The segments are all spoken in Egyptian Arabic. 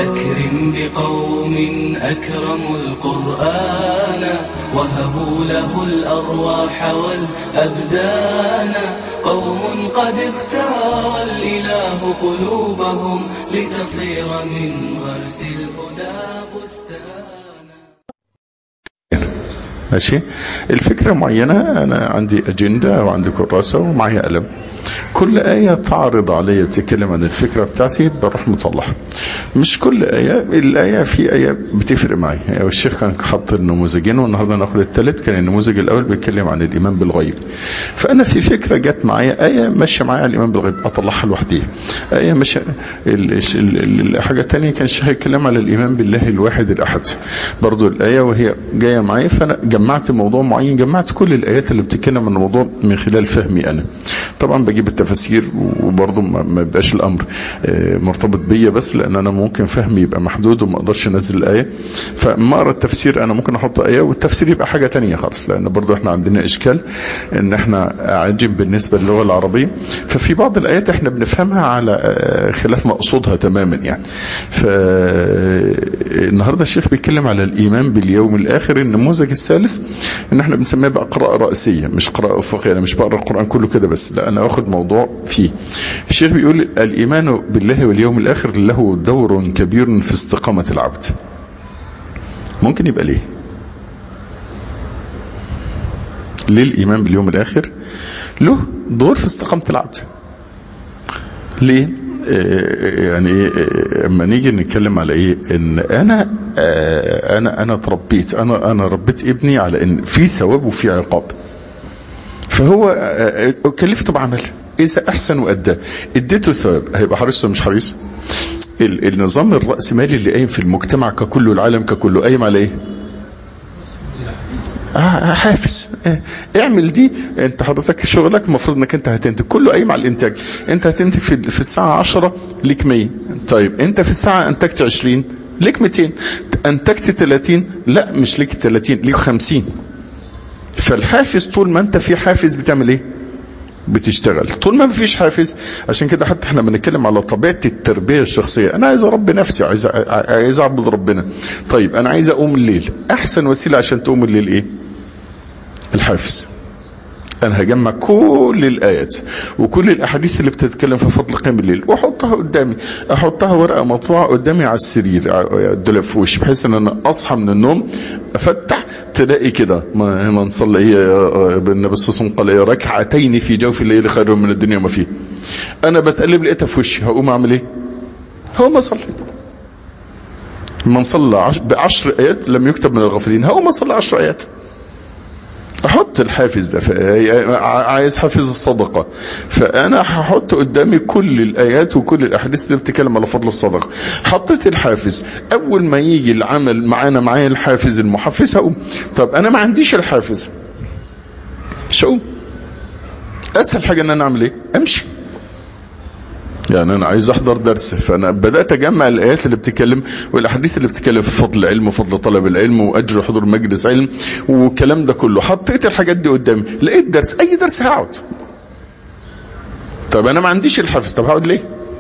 أكرم بقوم أكرموا القرآن وهبوا له الأرواح والأبدان قوم قد اختار الإله قلوبهم لتصير من غرس الهدى بستانا ماشي الفكرة معينة أنا عندي أجندة وعندي كراسة ومعي قلم كل آية تعرض عليا بتتكلم عن الفكرة بتاعتي بروح مطلعها مش كل آية الآية في آية بتفرق معي يعني الشيخ كان حط النموذجين والنهاردة ناخد الثالث كان النموذج الأول بيتكلم عن الإيمان بالغيب فأنا في فكرة جت معايا آية ماشية معايا الإيمان بالغيب أطلعها لوحديها آية ماشية ال- ال- ال- الحاجة الثانية كان الشيخ يتكلم على الإيمان بالله الواحد الأحد برضو الآية وهي جاية معايا فأنا جمعت موضوع معين جمعت كل الآيات اللي بتتكلم عن الموضوع من خلال فهمي أنا طبعا بجيب التفاسير وبرضه ما ما يبقاش الامر آه، مرتبط بيا بس لان انا ممكن فهمي يبقى محدود وما اقدرش انزل الايه فما اقرا التفسير انا ممكن احط ايه والتفسير يبقى حاجه تانية خالص لان برضه احنا عندنا اشكال ان احنا عاجم بالنسبه للغه العربيه ففي بعض الايات احنا بنفهمها على آه، خلاف مقصودها تماما يعني فالنهارده الشيخ بيتكلم على الايمان باليوم الاخر النموذج الثالث ان احنا بنسميها بقى قراءه رئيسيه مش قراءه افقيه انا مش بقرا القران كله كده بس لا انا واخد موضوع فيه الشيخ بيقول الايمان بالله واليوم الاخر له دور كبير في استقامه العبد ممكن يبقى ليه ليه الايمان باليوم الاخر له دور في استقامه العبد ليه آه، يعني إيه، آه، اما نيجي نتكلم على ايه ان انا آه، انا انا اتربيت انا انا ربيت ابني على ان في ثواب وفي عقاب فهو آه، آه، كلفته بعمل اذا احسن وادى اديته ثواب هيبقى حريص ولا مش حريص ال- النظام الرأسمالي اللي قايم في المجتمع ككله العالم ككله قايم على ايه آه حافز آه. اعمل دي انت حضرتك شغلك المفروض انك انت هتنتج كله قايم على الانتاج انت هتنتج في, في الساعة 10 ليك 100 طيب انت في الساعة انتجت 20 ليك 200 انتجت 30 لا مش ليك 30 ليك 50 فالحافز طول ما انت في حافز بتعمل ايه بتشتغل طول ما مفيش حافز عشان كده حتى احنا بنتكلم على طبيعه التربيه الشخصيه انا عايز اربي نفسي عايز عايز اعبد ربنا طيب انا عايز اقوم الليل احسن وسيله عشان تقوم الليل ايه الحافز انا هجمع كل الايات وكل الاحاديث اللي بتتكلم في فضل قيام الليل واحطها قدامي احطها ورقه مطبوعه قدامي على السرير الدولاب في وشي بحيث ان انا اصحى من النوم افتح تلاقي كده ما ما نصلي ايه النبي صلى الله عليه وسلم قال ايه ركعتين في جوف الليل خير من الدنيا وما فيه انا بتقلب لقيتها في وشي هقوم اعمل ايه هقوم اصلي من صلى عش... بعشر ايات لم يكتب من الغافلين هقوم اصلي عشر ايات احط الحافز ده عايز حافز الصدقه فانا هحط قدامي كل الايات وكل الاحاديث اللي بتتكلم على فضل الصدقه حطيت الحافز اول ما يجي العمل معانا معايا الحافز المحفز هقوم طب انا ما عنديش الحافز مش هقوم اسهل حاجه ان انا اعمل ايه امشي يعني انا عايز احضر درس فانا بدات اجمع الايات اللي بتتكلم والاحاديث اللي بتتكلم في فضل العلم وفضل طلب العلم واجر حضور مجلس علم والكلام ده كله حطيت الحاجات دي قدامي لقيت درس اي درس هقعد طب انا ما عنديش الحفظ طب هقعد ليه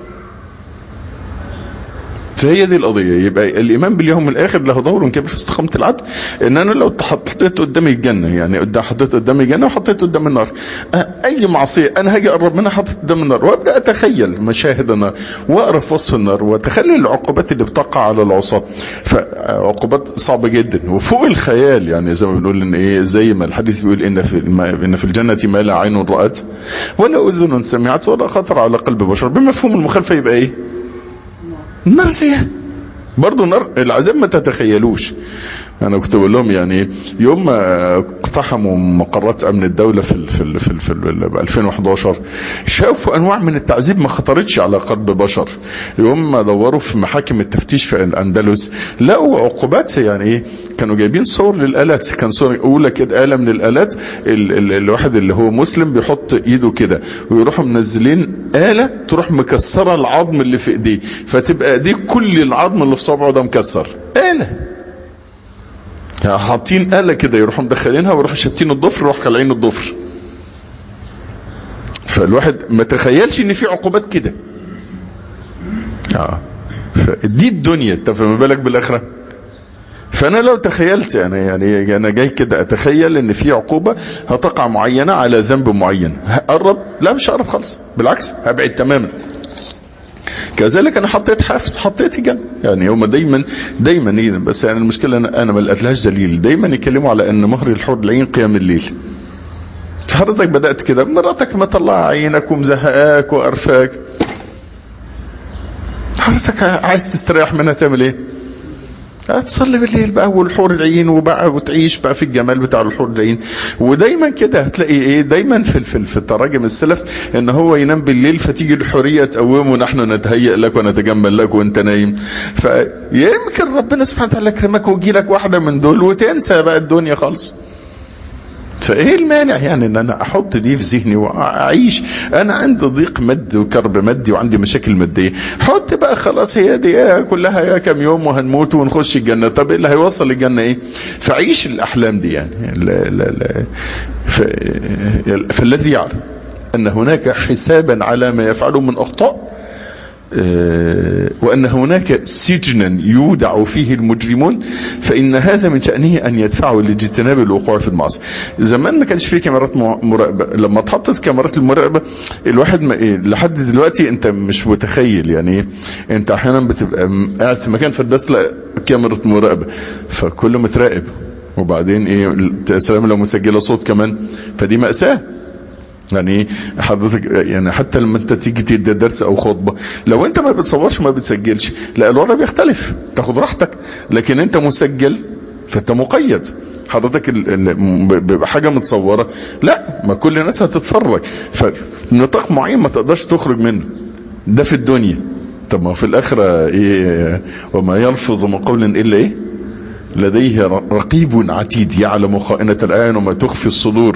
فهي دي القضية يبقى الإيمان باليوم الآخر له دور كبير في استقامة العبد إن أنا لو حطيت قدامي الجنة يعني قدام حطيت قدامي الجنة وحطيت قدامي النار أي معصية أنا هاجي أقرب منها حطيت قدام النار وأبدأ أتخيل مشاهد النار وأقرأ في وصف النار وأتخيل العقوبات اللي بتقع على العصاة فعقوبات صعبة جدا وفوق الخيال يعني زي ما بنقول إن إيه زي ما الحديث بيقول إن في إن في الجنة ما لا عين رأت ولا أذن سمعت ولا خطر على قلب بشر بمفهوم المخالفة يبقى إيه؟ النار زيها برضه النار العذاب ما تتخيلوش انا كنت بقول لهم يعني يوم ما اقتحموا مقرات امن الدوله في ال في ال في, ال في ال 2011 شافوا انواع من التعذيب ما خطرتش على قلب بشر يوم ما دوروا في محاكم التفتيش في الاندلس لقوا عقوبات يعني ايه كانوا جايبين صور للالات كان صور اولى كده اله من الالات ال ال الواحد اللي هو مسلم بيحط ايده كده ويروحوا منزلين اله تروح مكسره العظم اللي في ايديه فتبقى ايديه كل العظم اللي في صبعه ده مكسر اله يعني حاطين آلة كده يروحوا مدخلينها ويروحوا شاتين الضفر ويروحوا خالعين الضفر فالواحد ما تخيلش ان في عقوبات كده اه دي الدنيا انت فما بالك بالاخره فانا لو تخيلت يعني يعني انا جاي كده اتخيل ان في عقوبه هتقع معينه على ذنب معين هقرب لا مش هقرب خالص بالعكس هبعد تماما كذلك انا حطيت حافز حطيت جنب يعني هما دايما دايما بس يعني المشكله انا انا ما لقيتلهاش دليل دايما يتكلموا على ان مهر الحور العين قيام الليل فحضرتك بدات كده مراتك مطلعه عينك ومزهقاك وقرفاك حضرتك عايز تستريح منها تعمل ايه هتصلي بالليل بقى والحور العين وبقى وتعيش بقى في الجمال بتاع الحور العين ودايما كده هتلاقي ايه دايما في في, في التراجم السلف ان هو ينام بالليل فتيجي الحوريه تقومه نحن نتهيأ لك ونتجمل لك وانت نايم فيمكن ربنا سبحانه وتعالى يكرمك ويجي لك واحده من دول وتنسى بقى الدنيا خالص فايه المانع يعني ان انا احط دي في ذهني واعيش انا عندي ضيق مادي وكرب مادي وعندي مشاكل ماديه حط بقى خلاص هي دي كلها يا كام يوم وهنموت ونخش الجنه طب ايه اللي هيوصل الجنه ايه فعيش الاحلام دي يعني لا لا لا فالذي يعلم ان هناك حسابا على ما يفعله من اخطاء وأن هناك سجنا يودع فيه المجرمون فإن هذا من شأنه أن يدفعه لاجتناب الوقوع في المعصية زمان ما كانش فيه كاميرات مراقبة لما اتحطت كاميرات المراقبة الواحد ما إيه لحد دلوقتي أنت مش متخيل يعني أنت أحيانا بتبقى قاعد في مكان فالداس كاميرا مراقبة فكله متراقب وبعدين ايه سلام لو مسجله صوت كمان فدي مأساة يعني حضرتك يعني حتى لما انت تيجي تدي درس او خطبه لو انت ما بتصورش ما بتسجلش لا الوضع بيختلف تاخد راحتك لكن انت مسجل فانت مقيد حضرتك بيبقى حاجه متصوره لا ما كل الناس هتتفرج فنطاق معين ما تقدرش تخرج منه ده في الدنيا طب ما في الاخره ايه وما يلفظ من قول الا ايه لديه رقيب عتيد يعلم خائنة الآن وما تخفي الصدور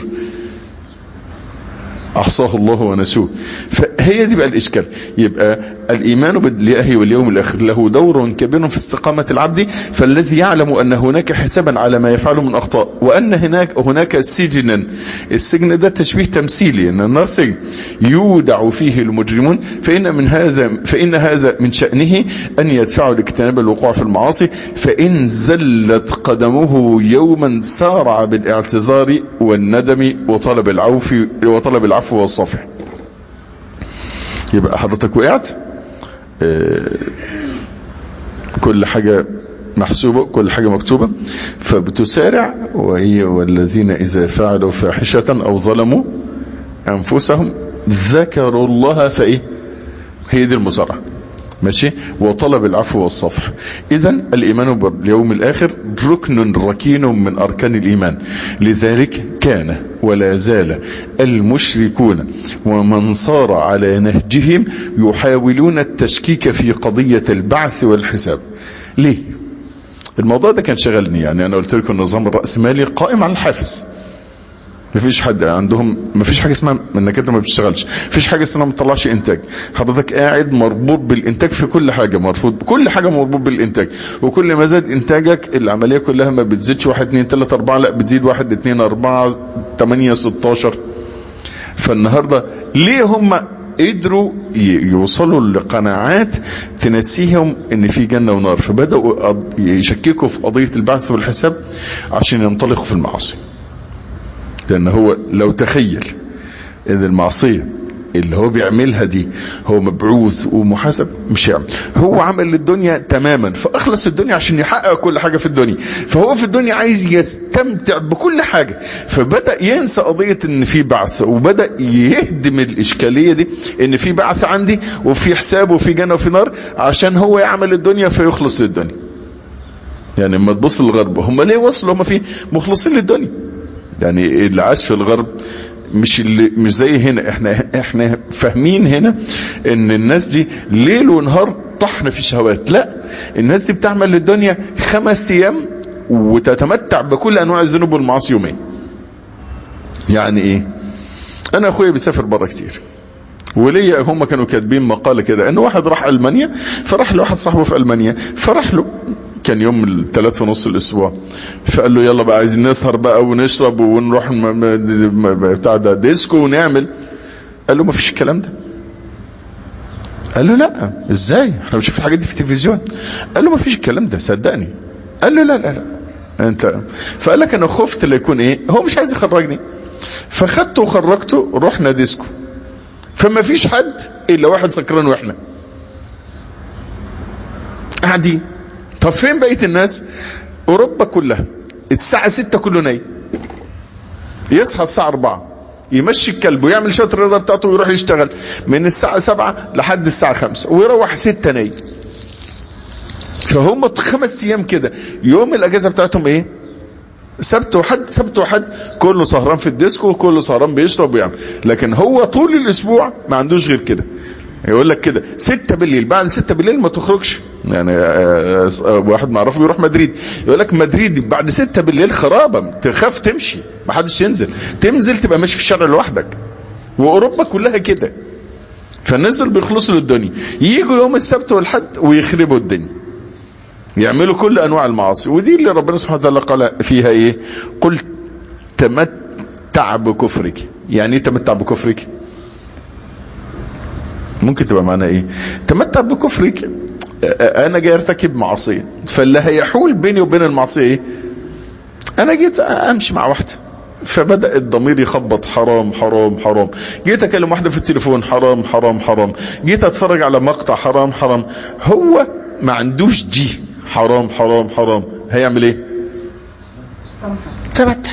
احصاه الله ونسوه فهي دي بقى الاشكال يبقى الايمان بالله واليوم الاخر له دور كبير في استقامة العبد فالذي يعلم ان هناك حسابا على ما يفعله من اخطاء وان هناك هناك سجنا السجن ده تشبيه تمثيلي ان النار سجن يودع فيه المجرمون فان من هذا فان هذا من شأنه ان يدفعه لاجتناب الوقوع في المعاصي فان زلت قدمه يوما سارع بالاعتذار والندم وطلب العوف وطلب العفو والصفح يبقى حضرتك وقعت اه كل حاجة محسوبة كل حاجة مكتوبة فبتسارع وهي والذين إذا فعلوا فاحشة أو ظلموا أنفسهم ذكروا الله فإيه هي دي المسارعة ماشي وطلب العفو والصفح اذا الايمان باليوم الاخر ركن ركين من اركان الايمان لذلك كان ولا زال المشركون ومن صار على نهجهم يحاولون التشكيك في قضية البعث والحساب ليه الموضوع ده كان شغلني يعني انا قلت لكم النظام الرأسمالي قائم على الحافز مفيش حد عندهم مفيش حاجه اسمها انك انت ما بتشتغلش مفيش حاجه اسمها ما بتطلعش انتاج حضرتك قاعد مربوط بالانتاج في كل حاجه مربوط كل حاجه مربوط بالانتاج وكل ما زاد انتاجك العمليه كلها ما بتزيدش 1 2 3 4 لا بتزيد 1 2 4 8 16 فالنهارده ليه هم قدروا يوصلوا لقناعات تنسيهم ان في جنة ونار فبدأوا يشككوا في قضية البعث والحساب عشان ينطلقوا في المعاصي لان هو لو تخيل ان المعصية اللي هو بيعملها دي هو مبعوث ومحاسب مش يعمل هو عمل للدنيا تماما فاخلص الدنيا عشان يحقق كل حاجة في الدنيا فهو في الدنيا عايز يستمتع بكل حاجة فبدأ ينسى قضية ان في بعث وبدأ يهدم الاشكالية دي ان في بعث عندي وفي حساب وفي جنة وفي نار عشان هو يعمل الدنيا فيخلص للدنيا يعني اما تبص للغرب هم ليه وصلوا هم في مخلصين للدنيا يعني اللي عاش في الغرب مش اللي مش زي هنا احنا احنا فاهمين هنا ان الناس دي ليل ونهار طحن في الشهوات لا الناس دي بتعمل للدنيا خمس ايام وتتمتع بكل انواع الذنوب والمعاصي يومين يعني ايه انا اخويا بيسافر بره كتير وليا هم كانوا كاتبين مقالة كده ان واحد راح المانيا فراح لواحد صاحبه في المانيا فراح له كان يوم الثلاث ونص الاسبوع فقال له يلا بقى عايزين نسهر بقى ونشرب ونروح بتاع ده ديسكو ونعمل قال له ما فيش الكلام ده قال له لا ازاي احنا بنشوف الحاجات دي في التلفزيون قال له ما فيش الكلام ده صدقني قال له لا لا لا انت فقال لك انا خفت لا يكون ايه هو مش عايز يخرجني فخدته وخرجته رحنا ديسكو فما فيش حد الا واحد سكران واحنا قاعدين طب فين بقيه الناس اوروبا كلها الساعه 6 كله نايم يصحى الساعه 4 يمشي الكلب ويعمل شويه الرياضه بتاعته ويروح يشتغل من الساعه 7 لحد الساعه 5 ويروح 6 نايم فهم خمس ايام كده يوم الاجازه بتاعتهم ايه سبت وحد سبت وحد كله سهران في الديسكو وكله سهران بيشرب ويعمل لكن هو طول الاسبوع ما عندوش غير كده يقول لك كده ستة بالليل بعد ستة بالليل ما تخرجش يعني آه، آه، واحد معرفه بيروح مدريد يقول لك مدريد بعد ستة بالليل خرابة تخاف تمشي ما حدش ينزل تنزل تبقى ماشي في الشارع لوحدك واوروبا كلها كده فالناس دول بيخلصوا للدنيا يجوا يوم السبت والحد ويخربوا الدنيا يعملوا كل انواع المعاصي ودي اللي ربنا سبحانه وتعالى قال فيها ايه قل تمتع بكفرك يعني ايه تمتع بكفرك ممكن تبقى معناها ايه تمتع بكفرك أ- انا جاي ارتكب معصيه فاللي هيحول بيني وبين المعصيه ايه انا جيت امشي مع واحده فبدأ الضمير يخبط حرام حرام حرام جيت اكلم واحدة في التليفون حرام حرام حرام جيت اتفرج على مقطع حرام حرام هو ما عندوش دي حرام حرام حرام هيعمل ايه تمتع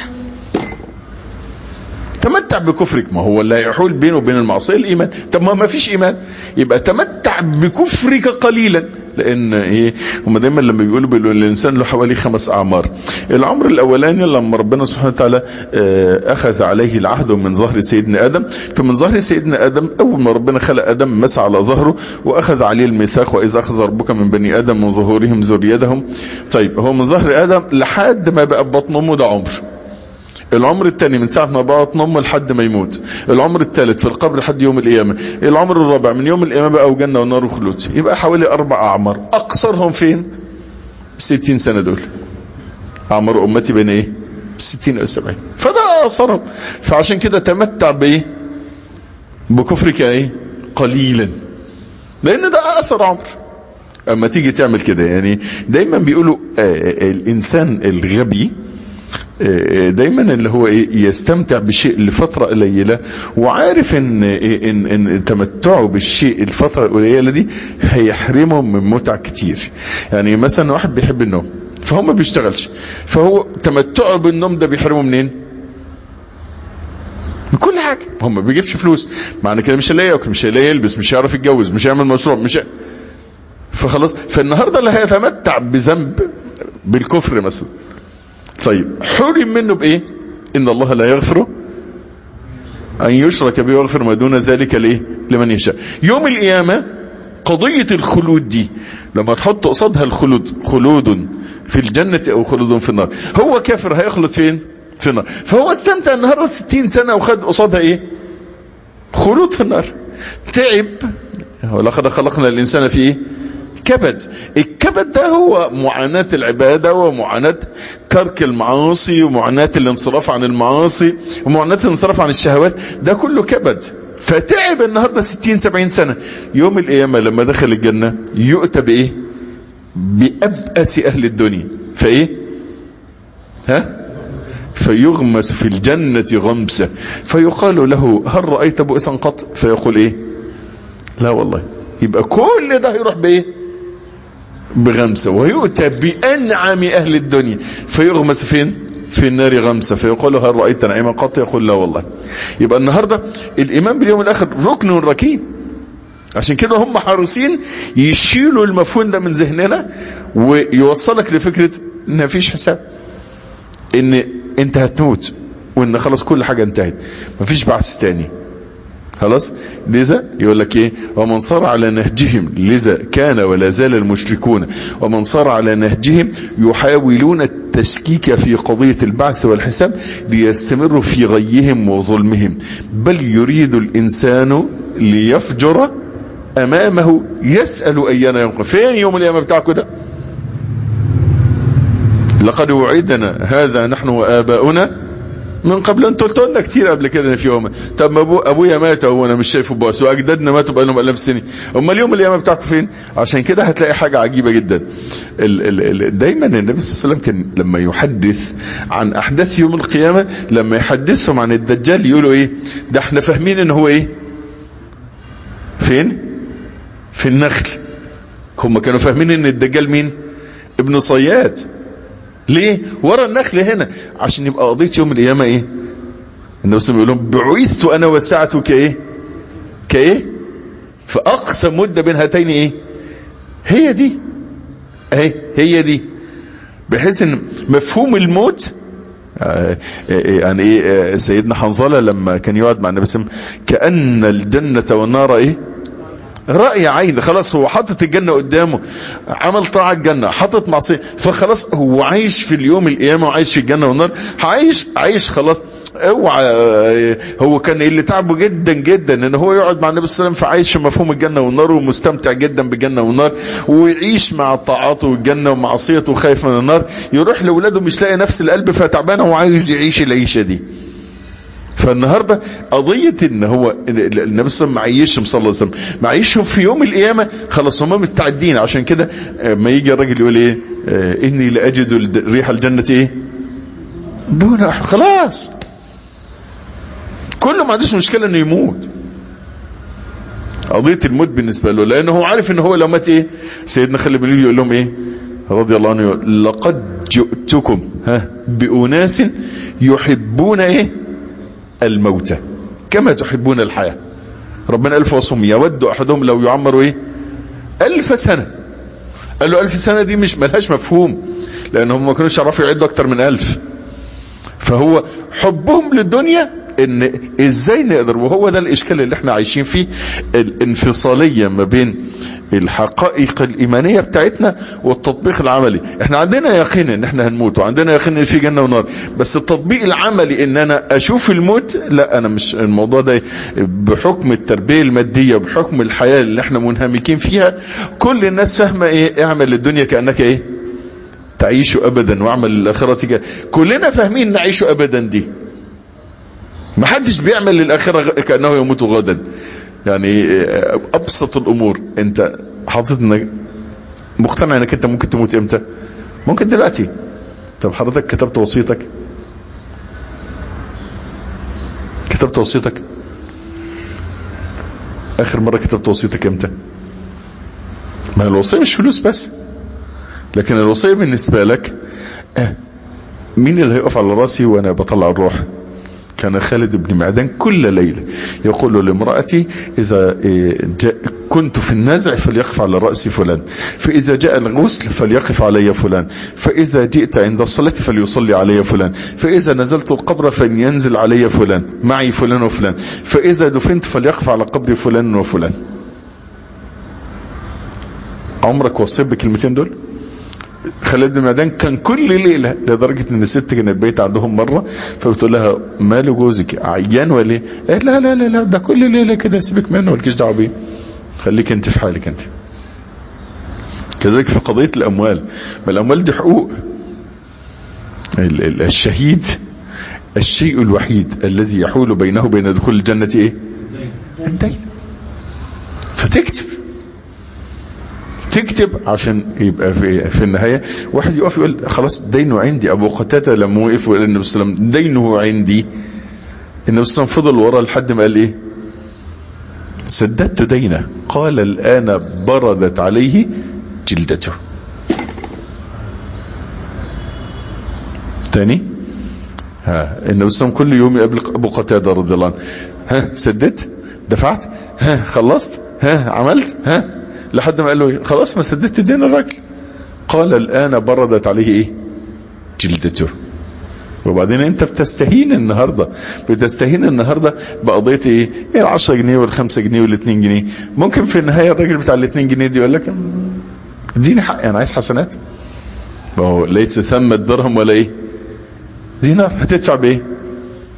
تمتع بكفرك ما هو اللي هيحول بينه وبين المعصيه الايمان طب ما ما فيش ايمان يبقى تمتع بكفرك قليلا لان ايه هم دايما لما بيقولوا بيقولوا الانسان له حوالي خمس اعمار العمر الاولاني لما ربنا سبحانه وتعالى آه، اخذ عليه العهد من ظهر سيدنا ادم فمن ظهر سيدنا ادم اول ما ربنا خلق ادم مسح على ظهره واخذ عليه الميثاق واذا اخذ ربك من بني ادم من ظهورهم ذريتهم طيب هو من ظهر ادم لحد ما بقى بطن امه ده عمر العمر الثاني من ساعة ما بقى امه لحد ما يموت العمر الثالث في القبر لحد يوم القيامة العمر الرابع من يوم القيامة بقى وجنة ونار وخلود يبقى حوالي اربع اعمار اقصرهم فين ستين سنة دول اعمار امتي بين ايه ستين او سبعين فده اقصرهم فعشان كده تمتع بايه بكفرك ايه قليلا لان ده اقصر عمر اما تيجي تعمل كده يعني دايما بيقولوا آه، آه، الانسان الغبي آه، دايما اللي هو ايه يستمتع بشيء لفترة قليلة وعارف ان إيه ان ان تمتعه بالشيء الفترة القليلة دي هيحرمه من متع كتير يعني مثلا واحد بيحب النوم فهو ما بيشتغلش فهو تمتعه بالنوم ده بيحرمه منين من كل حاجة هو ما بيجيبش فلوس معنى كده مش هيلاقي ياكل مش هيلاقي يلبس مش هيعرف يتجوز مش هيعمل مشروع مش هي... فخلاص فالنهارده اللي هيتمتع بذنب بالكفر مثلا طيب حرم منه بايه ان الله لا يغفر ان يشرك به ويغفر ما دون ذلك لايه لمن يشاء يوم القيامة قضية الخلود دي لما تحط قصادها الخلود خلود في الجنة او خلود في النار هو كافر هيخلد فين في النار فهو استمتع النهاردة 60 سنة وخد قصادها ايه خلود في النار تعب ولقد خلقنا الانسان في ايه كبد الكبد ده هو معاناة العبادة ومعاناة ترك المعاصي ومعاناة الانصراف عن المعاصي ومعاناة الانصراف عن الشهوات ده كله كبد فتعب النهاردة 60 70 سنة يوم القيامة لما دخل الجنة يؤتى بايه بأبأس اهل الدنيا فايه ها فيغمس في الجنة غمسة فيقال له هل رأيت بؤسا قط فيقول ايه لا والله يبقى كل ده يروح بايه بغمسة ويؤتى بأنعم أهل الدنيا فيغمس فين في النار غمسة فيقول هل رأيت نعيما قط يقول لا والله يبقى النهاردة الإيمان باليوم الآخر ركن ركين عشان كده هم حريصين يشيلوا المفهوم ده من ذهننا ويوصلك لفكرة ان مفيش حساب ان انت هتموت وان خلاص كل حاجة انتهت مفيش بعث تاني خلاص لذا يقول لك ايه ومن صار على نهجهم لذا كان ولا زال المشركون ومن صار على نهجهم يحاولون التشكيك في قضية البعث والحساب ليستمروا في غيهم وظلمهم بل يريد الانسان ليفجر امامه يسأل ايان يوم فين يوم القيامة بتاعكم ده لقد وعدنا هذا نحن وآباؤنا من قبل انت قلت لنا كتير قبل كده ان في يوم طب ما ابو ابويا مات اهو انا مش شايفه بس واجدادنا ماتوا بقالهم الاف سنين امال اليوم القيامه بتاعته فين عشان كده هتلاقي حاجه عجيبه جدا ال ال ال دايما النبي صلى الله عليه وسلم كان لما يحدث عن احداث يوم القيامه لما يحدثهم عن الدجال يقولوا ايه ده احنا فاهمين ان هو ايه فين في النخل هم كانوا فاهمين ان الدجال مين ابن صياد ليه ورا النخل هنا عشان يبقى قضية يوم القيامة ايه النبي صلى الله عليه وسلم بيقول لهم بعثت انا والساعة كايه كايه فاقصى مدة بين هاتين ايه هي دي اهي هي دي بحيث ان مفهوم الموت آه يعني ايه سيدنا حنظلة لما كان يقعد مع النبي صلى الله عليه وسلم كأن الجنة والنار ايه رأي عين خلاص هو حاطط الجنة قدامه عمل طاعة الجنة حاطط معصية فخلاص هو عايش في اليوم القيامة وعايش في الجنة والنار عايش عايش خلاص اوعى هو كان اللي تعبه جدا جدا ان هو يقعد مع النبي صلى الله عليه وسلم فعايش في مفهوم الجنة والنار ومستمتع جدا بالجنة والنار ويعيش مع طاعاته والجنة ومعصيته وخايف من النار يروح لاولاده مش لاقي نفس القلب فتعبان وعايز يعيش العيشة دي فالنهاردة قضية ان هو النبي صلى الله عليه وسلم صلى الله عليه وسلم معيشهم في يوم القيامة خلاص هم مستعدين عشان كده ما يجي الراجل يقول ايه اه اني لاجد ريح الجنة ايه دون خلاص كله ما عندوش مشكلة انه يموت قضية الموت بالنسبة له لانه هو عارف ان هو لو مات ايه سيدنا خالد بن يقول لهم ايه رضي الله عنه لقد جئتكم ها بأناس يحبون ايه الموتى كما تحبون الحياة ربنا ألف وصم يود أحدهم لو يعمر إيه ألف سنة قال له ألف سنة دي مش ملهاش مفهوم لأنهم ما كانوش يعرفوا يعدوا أكتر من ألف فهو حبهم للدنيا ان ازاي نقدر وهو ده الاشكال اللي احنا عايشين فيه الانفصالية ما بين الحقائق الايمانية بتاعتنا والتطبيق العملي احنا عندنا يقين ان احنا هنموت وعندنا يقين ان في جنة ونار بس التطبيق العملي ان انا اشوف الموت لا انا مش الموضوع ده بحكم التربية المادية وبحكم الحياة اللي احنا منهمكين فيها كل الناس فاهمة ايه اعمل الدنيا كأنك ايه تعيش ابدا واعمل الاخرة كلنا فاهمين نعيش ابدا دي ما حدش بيعمل للآخرة كأنه يموت غدا يعني أبسط الأمور أنت حاطط انك مقتنع أنك أنت ممكن تموت إمتى ممكن دلوقتي طب حضرتك كتبت وصيتك كتبت وصيتك آخر مرة كتبت وصيتك إمتى ما الوصية مش فلوس بس لكن الوصية بالنسبة لك اه مين اللي هيقف على راسي وانا بطلع الروح كان خالد بن معدان كل ليلة يقول لامرأتي إذا جاء كنت في النزع فليقف على رأسي فلان فإذا جاء الغسل فليقف علي فلان فإذا جئت عند الصلاة فليصلي علي فلان فإذا نزلت القبر فلينزل علي فلان معي فلان وفلان فإذا دفنت فليقف على قبر فلان وفلان عمرك وصيت بكلمتين دول خالد بن معدان كان كل ليلة لدرجة ان الست كانت بيت عندهم مرة فبتقول لها ماله جوزك عيان ولا ايه قالت لا لا لا لا ده كل ليلة كده سيبك منه مالكيش دعوه بيه خليك انت في حالك انت كذلك في قضية الاموال ما الاموال دي حقوق ال ال الشهيد الشيء الوحيد الذي يحول بينه وبين دخول الجنة ايه الدين فتكتب تكتب عشان يبقى في, في النهاية واحد يقف يقول خلاص دينه عندي ابو قتادة لما وقف وقال النبي صلى الله عليه وسلم دينه عندي النبي صلى الله عليه وسلم فضل ورا لحد ما قال ايه سددت دينه قال الان بردت عليه جلدته تاني ها النبي صلى الله عليه وسلم كل يوم يقابل ابو قتادة رضي الله عنه ها سددت دفعت ها خلصت ها عملت ها لحد ما قال له خلاص ما سددت الدين الراجل قال الان بردت عليه ايه جلدته وبعدين انت بتستهين النهاردة بتستهين النهاردة بقضية ايه ايه العشرة جنيه والخمسة جنيه والاتنين جنيه ممكن في النهاية الراجل بتاع الاتنين جنيه دي يقول لك اديني حق انا عايز حسنات وهو ليس ثم الدرهم ولا ايه دينار هتدفع بايه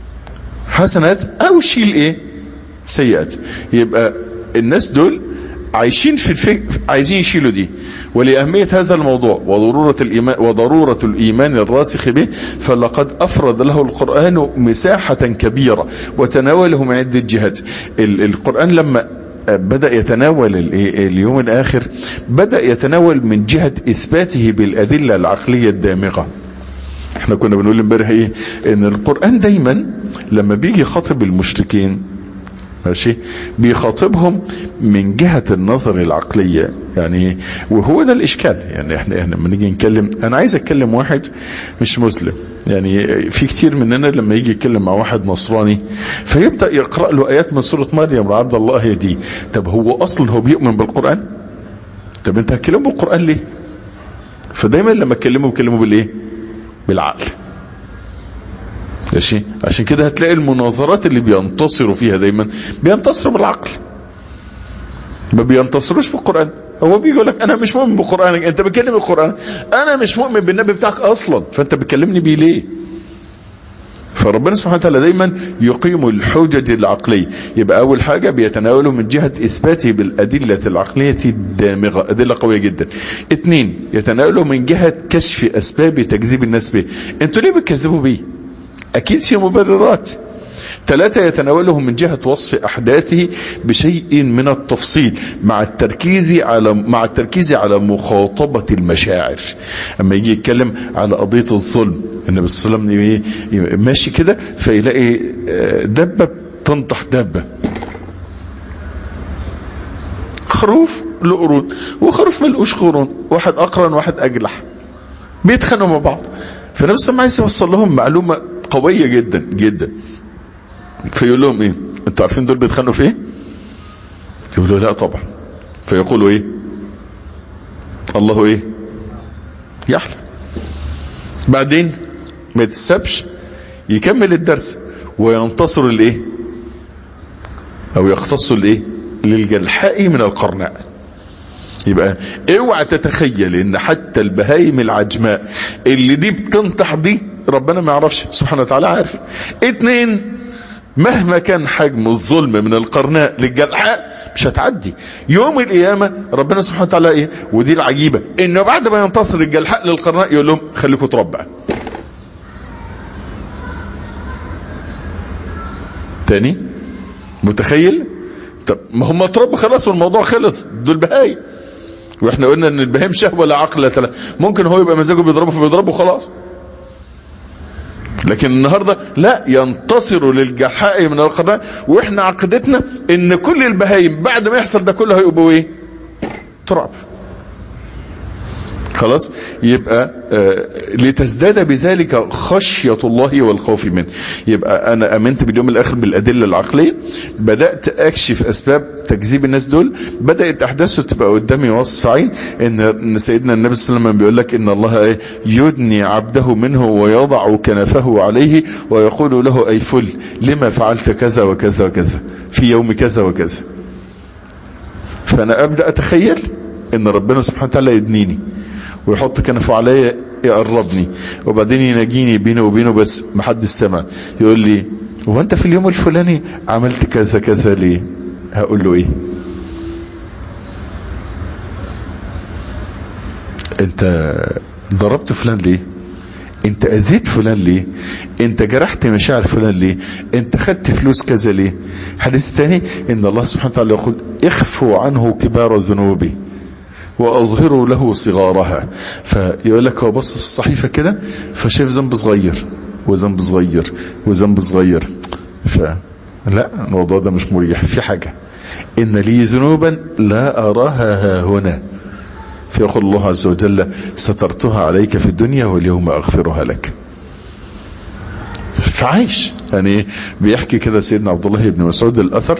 حسنات او شيل ايه سيئات يبقى الناس دول عايشين في الفكر عايزين يشيلوا دي ولأهمية هذا الموضوع وضرورة الإيمان, وضرورة الإيمان الراسخ به فلقد أفرد له القرآن مساحة كبيرة وتناوله من عدة جهات القرآن لما بدأ يتناول اليوم الآخر بدأ يتناول من جهة إثباته بالأدلة العقلية الدامغة احنا كنا بنقول امبارح ايه ان القرآن دايما لما بيجي يخاطب المشركين ماشي بيخاطبهم من جهة النظر العقلية يعني وهو ده الاشكال يعني احنا احنا لما نيجي نتكلم انا عايز اتكلم واحد مش مسلم يعني في كتير مننا لما يجي يتكلم مع واحد نصراني فيبدأ يقرأ له ايات من سورة مريم عبد الله يهديه طب هو اصلا هو بيؤمن بالقرآن طب انت هتكلمه بالقرآن ليه فدايما لما اتكلمه بكلمه بالايه بالعقل ماشي عشان كده هتلاقي المناظرات اللي بينتصروا فيها دايما بينتصروا بالعقل ما بينتصروش بالقرآن هو بيقول لك انا مش مؤمن بالقرآن انت بتكلم القرآن انا مش مؤمن بالنبي بتاعك اصلا فانت بتكلمني بيه ليه فربنا سبحانه وتعالى دايما يقيم الحجج العقلية يبقى اول حاجة بيتناوله من جهة اثباته بالادلة العقلية الدامغة ادلة قوية جدا اتنين يتناوله من جهة كشف اسباب تكذيب الناس به انتوا ليه بتكذبوا بيه اكيد في مبررات ثلاثة يتناوله من جهة وصف احداثه بشيء من التفصيل مع التركيز على مع التركيز على مخاطبة المشاعر اما يجي يتكلم على قضية الظلم النبي صلى الله عليه وسلم ماشي كده فيلاقي دبة تنطح دبة خروف له قرون وخروف ملقوش قرون واحد اقرن واحد اجلح بيتخانقوا مع بعض فالنبي صلى الله عليه وسلم عايز يوصل لهم معلومة قوية جدا جدا فيقول لهم ايه انتوا عارفين دول بيتخانقوا في ايه يقولوا لا طبعا فيقولوا ايه الله ايه يحلى بعدين ما يتسابش يكمل الدرس وينتصر الايه او يختص الايه للجلحاء من القرناء يبقى اوعى تتخيل ان حتى البهايم العجماء اللي دي بتنطح دي ربنا ما يعرفش سبحانه وتعالى عارف اتنين مهما كان حجم الظلم من القرناء للجلحاء مش هتعدي يوم القيامة ربنا سبحانه وتعالى ايه ودي العجيبة انه بعد ما ينتصر الجلحاء للقرناء يقول لهم خليكم تربع تاني متخيل طب ما هم اتربوا خلاص والموضوع خلص دول بهاي واحنا قلنا ان البهيم شهوة لا عقل لا ممكن هو يبقى مزاجه بيضربه فبيضربه خلاص لكن النهاردة لا ينتصروا للجحاء من القرناء واحنا عقدتنا ان كل البهايم بعد ما يحصل ده كله هيبقوا ايه تراب خلاص يبقى آه لتزداد بذلك خشية الله والخوف منه يبقى انا امنت باليوم الاخر بالادلة العقلية بدأت اكشف اسباب تكذيب الناس دول بدأت احداثه تبقى قدامي وصف عين ان سيدنا النبي صلى الله عليه وسلم بيقول لك ان الله يدني عبده منه ويضع كنفه عليه ويقول له اي فل لما فعلت كذا وكذا وكذا في يوم كذا وكذا فانا ابدأ اتخيل ان ربنا سبحانه وتعالى يدنيني ويحط كنفه عليا يقربني وبعدين يناجيني بينه وبينه بس محدش سمع يقول لي هو انت في اليوم الفلاني عملت كذا كذا ليه هقول له ايه انت ضربت فلان ليه انت اذيت فلان ليه انت جرحت مشاعر فلان ليه انت خدت فلوس كذا ليه حديث تاني ان الله سبحانه وتعالى يقول اخفوا عنه كبار ذنوبه واظهروا له صغارها فيقول لك هو بص في الصحيفة كده فشاف ذنب صغير وذنب صغير وذنب صغير ف لا الموضوع ده مش مريح في حاجة ان لي ذنوبا لا اراها هنا فيقول الله عز وجل سترتها عليك في الدنيا واليوم اغفرها لك فعايش يعني بيحكي كده سيدنا عبد الله بن مسعود الاثر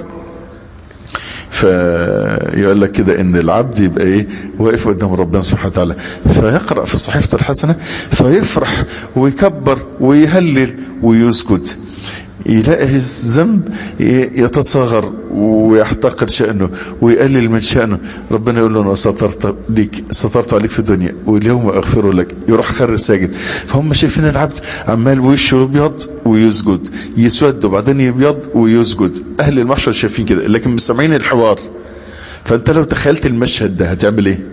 فيقول لك كده ان العبد يبقى ايه واقف قدام ربنا سبحانه وتعالى فيقرأ في صحيفة الحسنة فيفرح ويكبر ويهلل ويسكت يلاقي الذنب يتصاغر ويحتقر شأنه ويقلل من شأنه ربنا يقول له انا سترت ليك سترت عليك في الدنيا واليوم اغفره لك يروح خر ساجد فهم شايفين العبد عمال وشه يبيض ويسجد يسود وبعدين يبيض ويسجد اهل المحشر شايفين كده لكن مستمعين الحوار فانت لو تخيلت المشهد ده هتعمل ايه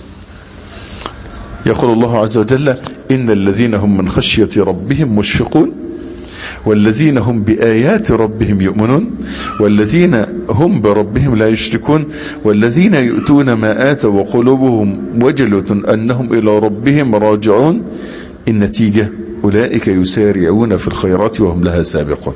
يقول الله عز وجل ان الذين هم من خشية ربهم مشفقون والذين هم بآيات ربهم يؤمنون والذين هم بربهم لا يشركون والذين يؤتون ما آتوا وقلوبهم وجلة أنهم إلى ربهم راجعون النتيجة أولئك يسارعون في الخيرات وهم لها سابقون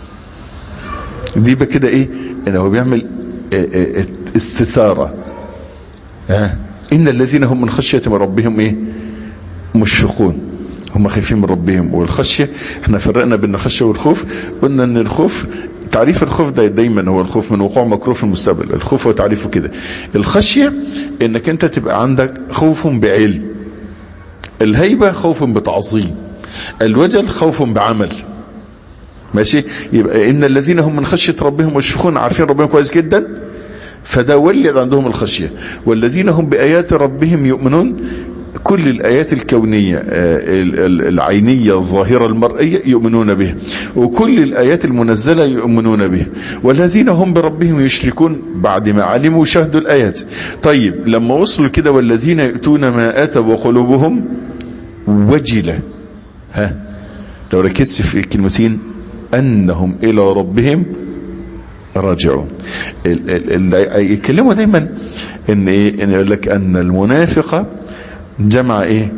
دي بقى كده ايه انه بيعمل استثارة اه ان الذين هم من خشية من ربهم ايه مشفقون هم خايفين من ربهم والخشية احنا فرقنا بين الخشية والخوف قلنا ان الخوف تعريف الخوف ده دايما هو الخوف من وقوع مكروه في المستقبل الخوف هو تعريفه كده الخشية انك انت تبقى عندك خوف بعلم الهيبة خوف بتعظيم الوجل خوف بعمل ماشي يبقى ان الذين هم من خشية ربهم مشفقون عارفين ربهم كويس جدا فده ولد عندهم الخشية والذين هم بآيات ربهم يؤمنون كل الآيات الكونية العينية الظاهرة المرئية يؤمنون بها وكل الآيات المنزلة يؤمنون بها والذين هم بربهم يشركون بعد ما علموا شهدوا الآيات طيب لما وصلوا كده والذين يؤتون ما آتوا وقلوبهم وجلة ها لو ركزت في كلمتين أنهم إلى ربهم راجعون يتكلموا دايما ان ايه ان يقول لك ان المنافق جمع ايه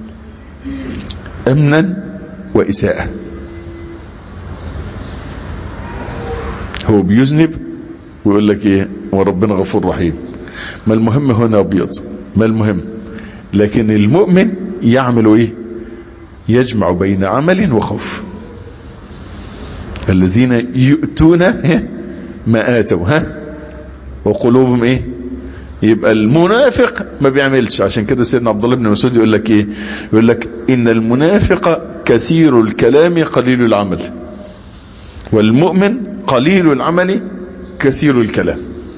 امنا واساءة هو بيذنب ويقول لك ايه وربنا غفور رحيم ما المهم هنا ابيض ما المهم لكن المؤمن يعمل ايه يجمع بين عمل وخوف الذين يؤتون ما اتوا ها وقلوبهم ايه يبقى المنافق ما بيعملش عشان كده سيدنا عبد الله بن مسعود يقول لك ايه يقول لك ان المنافق كثير الكلام قليل العمل والمؤمن قليل العمل كثير الكلام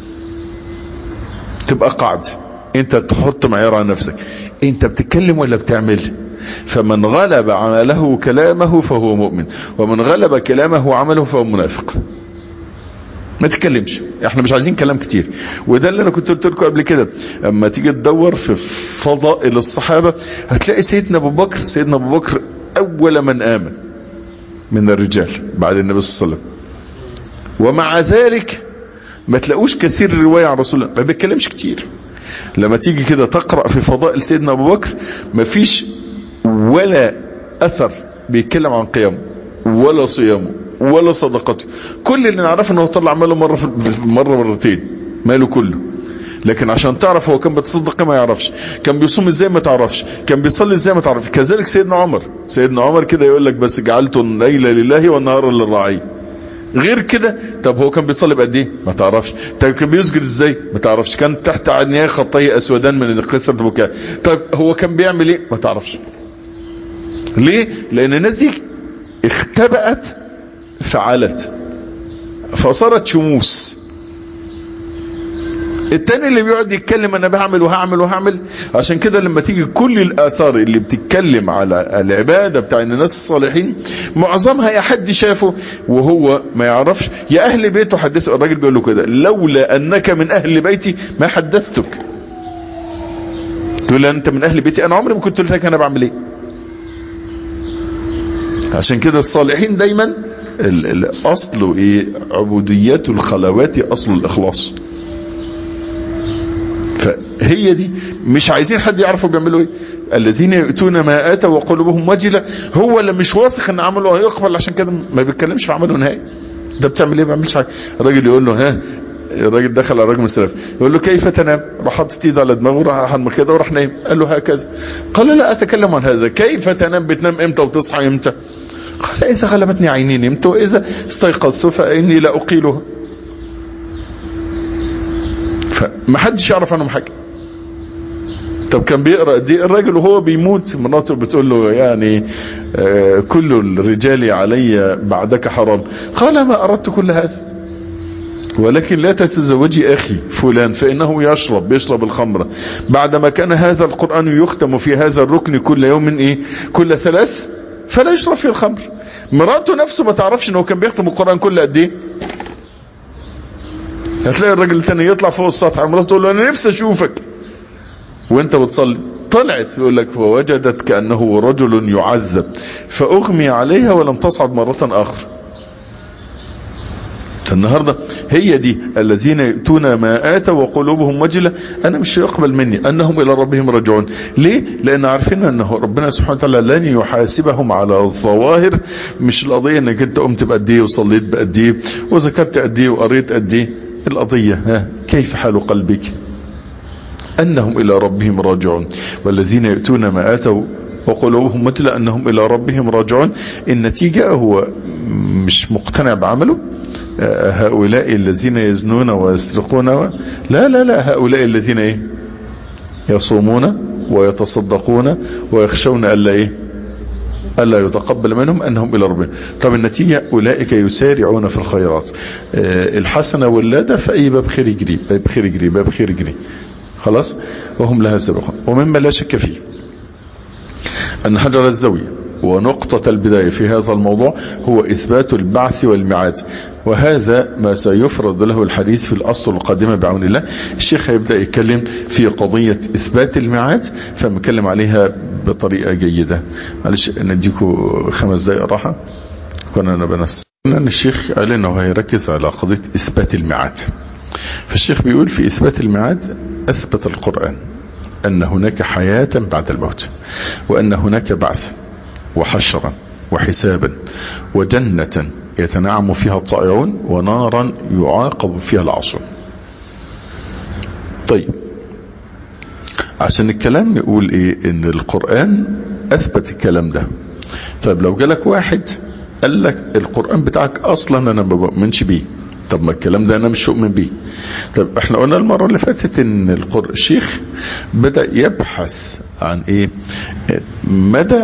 تبقى قاعد انت تحط معيار على نفسك انت بتتكلم ولا بتعمل فمن غلب عمله كلامه فهو مؤمن ومن غلب كلامه عمله فهو منافق ما تتكلمش احنا مش عايزين كلام كتير وده اللي انا كنت قلت لكم قبل كده اما تيجي تدور في فضائل الصحابه هتلاقي سيدنا ابو بكر سيدنا ابو بكر اول من امن من الرجال بعد النبي صلى الله عليه وسلم ومع ذلك ما تلاقوش كثير الروايه عن رسول الله ما بيتكلمش كتير لما تيجي كده تقرا في فضائل سيدنا ابو بكر ما فيش ولا اثر بيتكلم عن قيامه ولا صيامه ولا صدقته كل اللي نعرفه انه طلع ماله مرة في مرة مرتين ماله كله لكن عشان تعرف هو كان بيتصدق ما يعرفش كان بيصوم ازاي ما تعرفش كان بيصلي ازاي ما تعرفش كذلك سيدنا عمر سيدنا عمر كده يقول لك بس جعلت الليل لله والنهار للرعي غير كده طب هو كان بيصلي بقد ايه ما تعرفش طب كان بيسجد ازاي ما تعرفش كان تحت عينيه خطيه اسودان من كثره البكاء طب هو كان بيعمل ايه ما تعرفش ليه لان الناس دي اختبأت فعلت فصارت شموس التاني اللي بيقعد يتكلم انا بعمل وهعمل وهعمل عشان كده لما تيجي كل الاثار اللي بتتكلم على العبادة بتاع الناس الصالحين معظمها يا حد شافه وهو ما يعرفش يا اهل بيته حدثه الراجل بيقول له كده لولا انك من اهل بيتي ما حدثتك تقول انت من اهل بيتي انا عمري ما كنت قلت لك انا بعمل ايه عشان كده الصالحين دايما الاصل ايه عبوديات الخلوات اصل الاخلاص فهي دي مش عايزين حد يعرفوا بيعملوا ايه الذين يؤتون ما اتوا وقلوبهم وجله هو اللي مش واثق ان عمله هيقبل عشان كده ما بيتكلمش في عمله نهائي ده بتعمل ايه ما بيعملش حاجه الراجل يقول له ها الراجل دخل على الراجل السلف يقول له كيف تنام راح حاطط ايده على دماغه راح حمل كده وراح نايم قال له هكذا قال لا اتكلم عن هذا كيف تنام بتنام امتى وتصحى امتى قال إذا غلبتني عيني نمت وإذا استيقظت فإني لا أقيلها فما حدش يعرف عنهم حاجة طب كان بيقرأ دي الراجل وهو بيموت مراته بتقول له يعني آه كل الرجال علي بعدك حرام قال ما أردت كل هذا ولكن لا تتزوجي أخي فلان فإنه يشرب بيشرب الخمرة بعدما كان هذا القرآن يختم في هذا الركن كل يوم إيه كل ثلاث فلا يشرب فيه الخمر مراته نفسه ما تعرفش انه كان بيختم القرآن كل قد ايه هتلاقي الراجل الثاني يطلع فوق السطح مراته تقول له انا نفسي اشوفك وانت بتصلي طلعت يقول لك فوجدت كأنه رجل يعذب فأغمي عليها ولم تصعد مرة أخرى النهاردة هي دي الذين يأتون ما آتوا وقلوبهم وجلة أنا مش يقبل مني أنهم إلى ربهم راجعون ليه؟ لأن عارفين أنه ربنا سبحانه وتعالى لن يحاسبهم على الظواهر مش القضية أنك أنت قمت بقد إيه وصليت بقد إيه وذكرت قد إيه وقريت قد إيه القضية ها كيف حال قلبك أنهم إلى ربهم راجعون والذين يأتون ما آتوا وقلوبهم مثل أنهم إلى ربهم راجعون النتيجة هو مش مقتنع بعمله هؤلاء الذين يزنون ويسرقون و... لا لا لا هؤلاء الذين ايه يصومون ويتصدقون ويخشون ألا ايه ألا يتقبل منهم أنهم إلى ربهم طب النتيجة أولئك يسارعون في الخيرات الحسنة واللادة فأي باب خير يجري باب خير يجري باب خير يجري خلاص وهم لها سبقون ومما لا شك فيه أن حجر الزاوية ونقطة البداية في هذا الموضوع هو إثبات البعث والميعاد وهذا ما سيفرض له الحديث في الأصل القادمة بعون الله الشيخ هيبدأ يتكلم في قضية إثبات الميعاد فمكلم عليها بطريقة جيدة معلش نديكم خمس دقائق راحة كنا أنا بنس أن الشيخ قال أنه هيركز على قضية إثبات الميعاد فالشيخ بيقول في إثبات الميعاد أثبت القرآن أن هناك حياة بعد الموت وأن هناك بعث وحشرا وحسابا وجنة يتنعم فيها الطائعون ونارا يعاقب فيها العاصون طيب عشان الكلام نقول ايه ان القرآن اثبت الكلام ده طيب لو جالك واحد قال لك القرآن بتاعك اصلا انا ما بؤمنش بيه طب ما الكلام ده انا مش مؤمن بيه طب احنا قلنا المرة اللي فاتت ان القر... الشيخ بدأ يبحث عن ايه مدى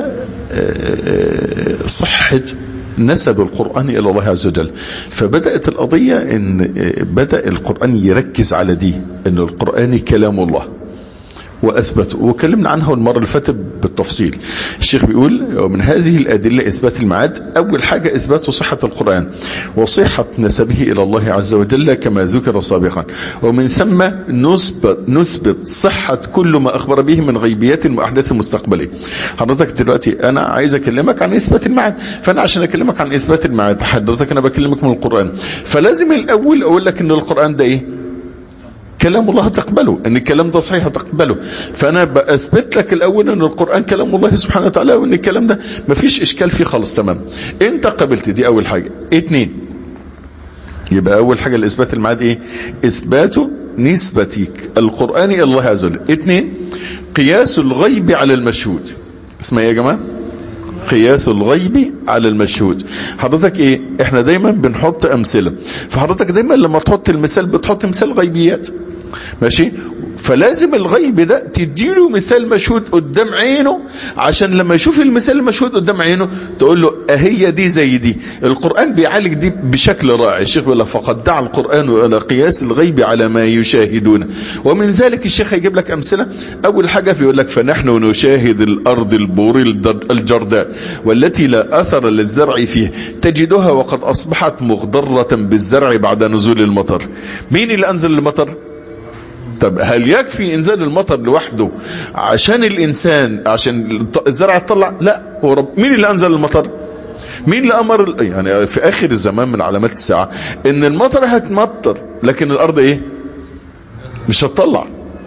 صحة نسب القرآن إلى الله عز وجل فبدأت القضية ان بدأ القرآن يركز على دي ان القرآن كلام الله واثبت وكلمنا عنها المرة اللي فاتت بالتفصيل الشيخ بيقول ومن هذه الادلة اثبات الميعاد اول حاجة اثبات صحة القرآن وصحة نسبه الى الله عز وجل كما ذكر سابقا ومن ثم نثبت, نثبت صحة كل ما اخبر به من غيبيات واحداث مستقبلية حضرتك دلوقتي انا عايز اكلمك عن اثبات الميعاد فانا عشان اكلمك عن اثبات الميعاد حضرتك انا بكلمك من القرآن فلازم الاول اقول لك ان القرآن ده ايه كلام الله تقبله ان الكلام ده صحيح تقبله فانا باثبت لك الاول ان القرآن كلام الله سبحانه وتعالى وان الكلام ده مفيش اشكال فيه خالص تمام انت قبلت دي اول حاجة اتنين يبقى اول حاجة الاثبات المعاد ايه اثبات نسبة القرآن الى الله عز وجل اتنين قياس الغيب على المشهود اسمها ايه يا جماعة قياس الغيب على المشهود حضرتك ايه احنا دايما بنحط امثلة فحضرتك دايما لما تحط المثال بتحط مثال غيبيات ماشي فلازم الغيب ده تديله مثال مشهود قدام عينه عشان لما يشوف المثال المشهود قدام عينه تقول له اهي دي زي دي القرآن بيعالج دي بشكل رائع الشيخ بيقول فقد دعا القرآن الى قياس الغيب على ما يشاهدون ومن ذلك الشيخ هيجيب لك امثلة اول حاجة بيقول لك فنحن نشاهد الارض البور الجرداء والتي لا اثر للزرع فيه تجدها وقد اصبحت مخضرة بالزرع بعد نزول المطر مين اللي انزل المطر طب هل يكفي انزال المطر لوحده عشان الانسان عشان الزرع يطلع لا هو رب مين اللي انزل المطر مين اللي امر يعني في اخر الزمان من علامات الساعة ان المطر هتمطر لكن الارض ايه مش هتطلع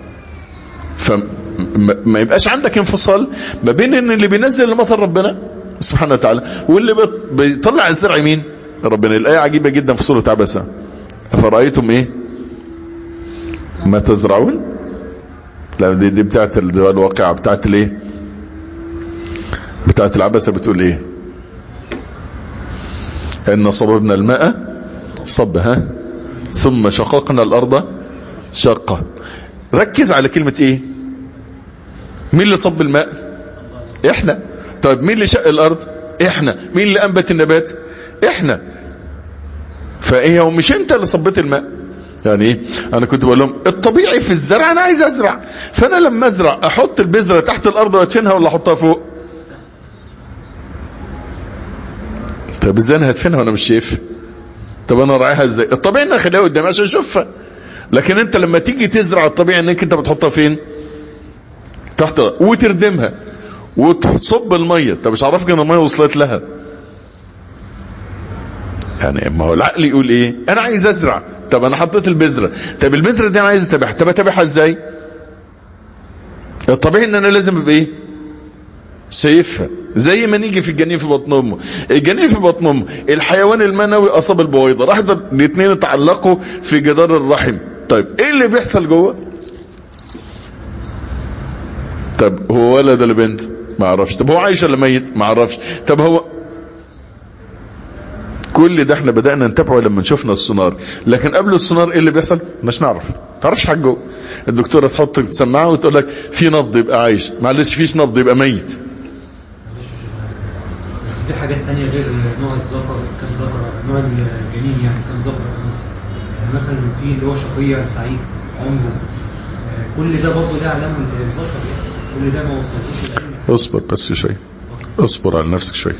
فما يبقاش عندك انفصال ما بين ان اللي بينزل المطر ربنا سبحانه وتعالى واللي بيطلع الزرع مين ربنا الايه عجيبة جدا في سورة عبسة افرأيتم ايه ما تزرعون لا دي, دي بتاعت الواقعة بتاعت الايه بتاعت العبسة بتقول ايه ان صببنا الماء صبها ثم شققنا الارض شقة ركز على كلمة ايه مين اللي صب الماء احنا طيب مين اللي شق الارض احنا مين اللي انبت النبات احنا فايه هو مش انت اللي صبيت الماء يعني ايه انا كنت بقول لهم الطبيعي في الزرع انا عايز ازرع فانا لما ازرع احط البذرة تحت الارض وادفنها ولا احطها فوق طب ازاي انا هدفنها وانا مش شايف طب انا راعيها ازاي الطبيعي ان اخليها قدامي عشان اشوفها لكن انت لما تيجي تزرع الطبيعي انك انت بتحطها فين تحت وتردمها وتصب المية طب مش عارفك ان المية وصلت لها يعني ما هو العقل يقول ايه انا عايز ازرع طب انا حطيت البذرة طب البذرة دي انا عايز اتابعها طب اتابعها ازاي الطبيعي ان انا لازم ابقى ايه شايفها زي ما نيجي في الجنين في بطن امه الجنين في بطن امه الحيوان المنوي اصاب البويضه راح الاثنين اتعلقوا في جدار الرحم طيب ايه اللي بيحصل جوه طب هو ولد ولا بنت ما اعرفش طب هو عايش ولا ميت ما اعرفش طب هو كل ده احنا بدأنا نتابعه لما شفنا السونار لكن قبل السونار ايه اللي بيحصل مش نعرف تعرفش حاجه جوه الدكتوره تحط السماعه وتقول لك في نبض يبقى عايش معلش فيش نبض يبقى ميت بس في حاجات تانية غير نوع الذكر كان ذكر نوع الجنين يعني كان ذكر أو أنثى. يعني مثلا في اللي هو شقية سعيد عمره آه، كل ده برضه ده علامة للبشر يعني كل ده ما وصلوش العلم اصبر بس شوي اصبر على نفسك شوي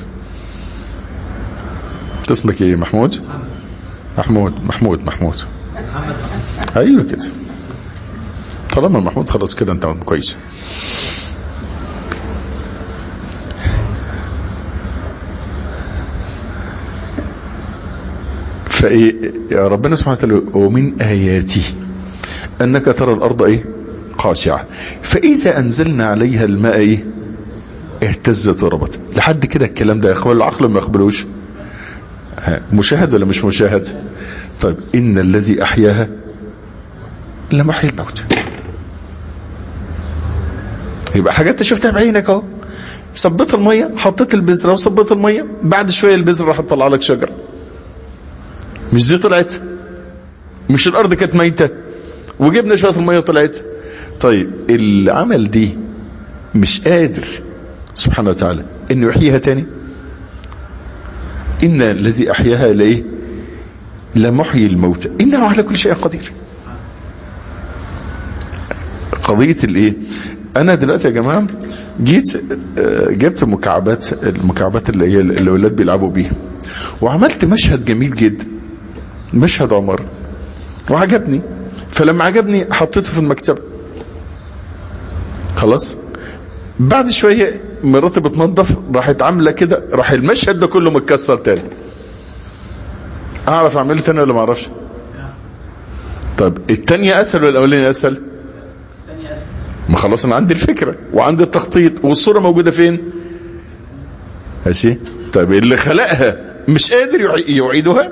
اسمك ايه محمود محمد محمود محمود محمود محمد محمد ايوه كده طالما محمود خلاص كده انت كويس فايه يا ربنا سبحانه وتعالى ومن اياته انك ترى الارض ايه خاشعه فاذا انزلنا عليها الماء ايه اهتزت وربت لحد كده الكلام ده يقبل العقل ما يقبلوش ها، مشاهد ولا مش مشاهد طيب ان الذي احياها لمحيي الموت يبقى حاجات انت شفتها بعينك اهو صبيت الميه حطيت البذره وصبيت الميه بعد شويه البذره راح تطلع لك شجره مش دي طلعت مش الارض كانت ميته وجبنا شويه الميه طلعت طيب العمل دي مش قادر سبحانه وتعالى انه يحييها تاني ان الذي احياها لايه لمحيي الموتى انه على كل شيء قدير قضية الايه انا دلوقتي يا جماعة جيت آه، جبت مكعبات المكعبات اللي هي الاولاد بيلعبوا بيها وعملت مشهد جميل جدا مشهد عمر وعجبني فلما عجبني حطيته في المكتبة خلاص بعد شوية مراتي بتنظف راحت عاملة كده راح المشهد ده كله متكسر تاني اعرف اعمله تاني ولا ما اعرفش طب التانية اسهل ولا الاولانية اسهل تاني أسف ما خلاص انا عندي الفكرة وعندي التخطيط والصورة موجودة فين ماشي طب اللي خلقها مش قادر يعي- يعيدها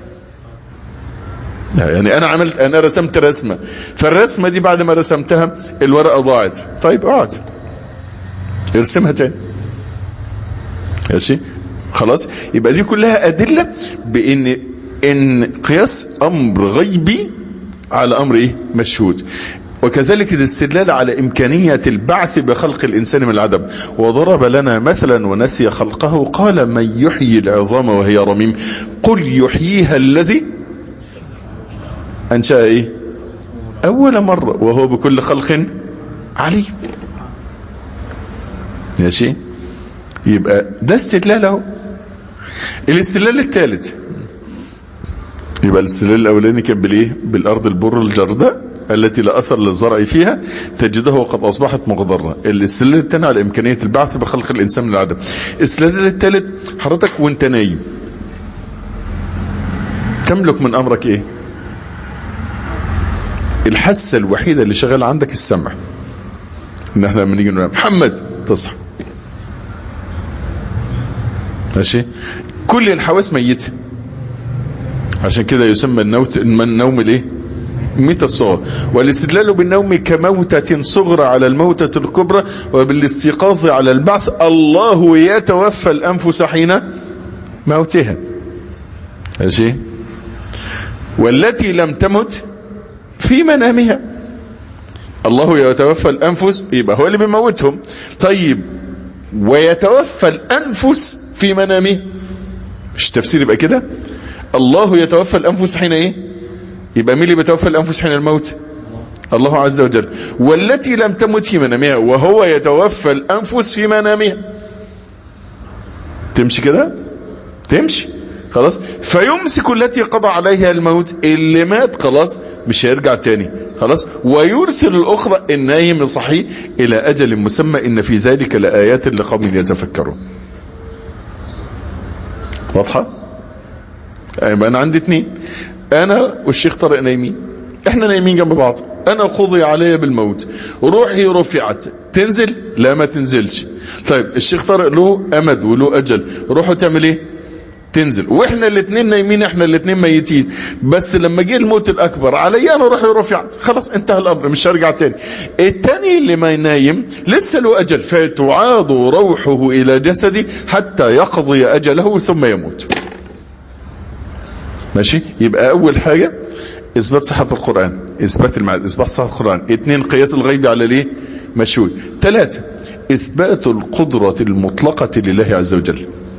لا، يعني انا عملت انا رسمت رسمة فالرسمة دي بعد ما رسمتها الورقة ضاعت طيب اقعد ارسمها تاني ماشي خلاص يبقى دي كلها ادلة بان ان قياس امر غيبي على امر ايه مشهود وكذلك الاستدلال على امكانية البعث بخلق الانسان من العدم وضرب لنا مثلا ونسي خلقه قال من يحيي العظام وهي رميم قل يحييها الذي انشأ ايه اول مرة وهو بكل خلق عليم ماشي يبقى ده استدلال اهو الاستدلال الثالث يبقى الاستدلال الاولاني كان بالايه بالارض البر الجرداء التي لا اثر للزرع فيها تجده قد اصبحت مخضره الاستدلال الثاني على امكانيه البعث بخلق الانسان من العدم الاستدلال الثالث حضرتك وانت نايم تملك من امرك ايه الحاسه الوحيده اللي شغاله عندك السمع ان احنا لما نيجي نقول محمد تصحى ماشي كل الحواس ميتة عشان كده يسمى النوت النوم الايه ميتة الصغرى والاستدلال بالنوم كموتة صغرى على الموتة الكبرى وبالاستيقاظ على البعث الله يتوفى الانفس حين موتها ماشي والتي لم تمت في منامها الله يتوفى الانفس يبقى هو اللي بيموتهم طيب ويتوفى الانفس في منامه مش تفسير يبقى كده الله يتوفى الانفس حين ايه يبقى مين اللي بيتوفى الانفس حين الموت الله عز وجل والتي لم تمت في منامها وهو يتوفى الانفس في منامها تمشي كده تمشي خلاص فيمسك التي قضى عليها الموت اللي مات خلاص مش هيرجع تاني خلاص ويرسل الاخرى النايم الصحيح الى اجل مسمى ان في ذلك لآيات لقوم يتفكرون واضحة يبقى انا عندي اتنين انا والشيخ طارق نايمين احنا نايمين جنب بعض انا قضي علي بالموت روحي رفعت تنزل لا ما تنزلش طيب الشيخ طارق له امد وله اجل روحه تعمل ايه تنزل واحنا الاثنين نايمين احنا الاثنين ميتين بس لما جه الموت الاكبر علي انا روحي رفعت خلاص انتهى الامر مش هرجع تاني التاني اللي ما ينايم لسه له اجل فتعاد روحه الى جسدي حتى يقضي اجله ثم يموت ماشي يبقى اول حاجة اثبات صحة القرآن اثبات المعاد اثبات صحة القرآن اثنين قياس الغيب على ليه مشهود ثلاثة اثبات القدرة المطلقة لله عز وجل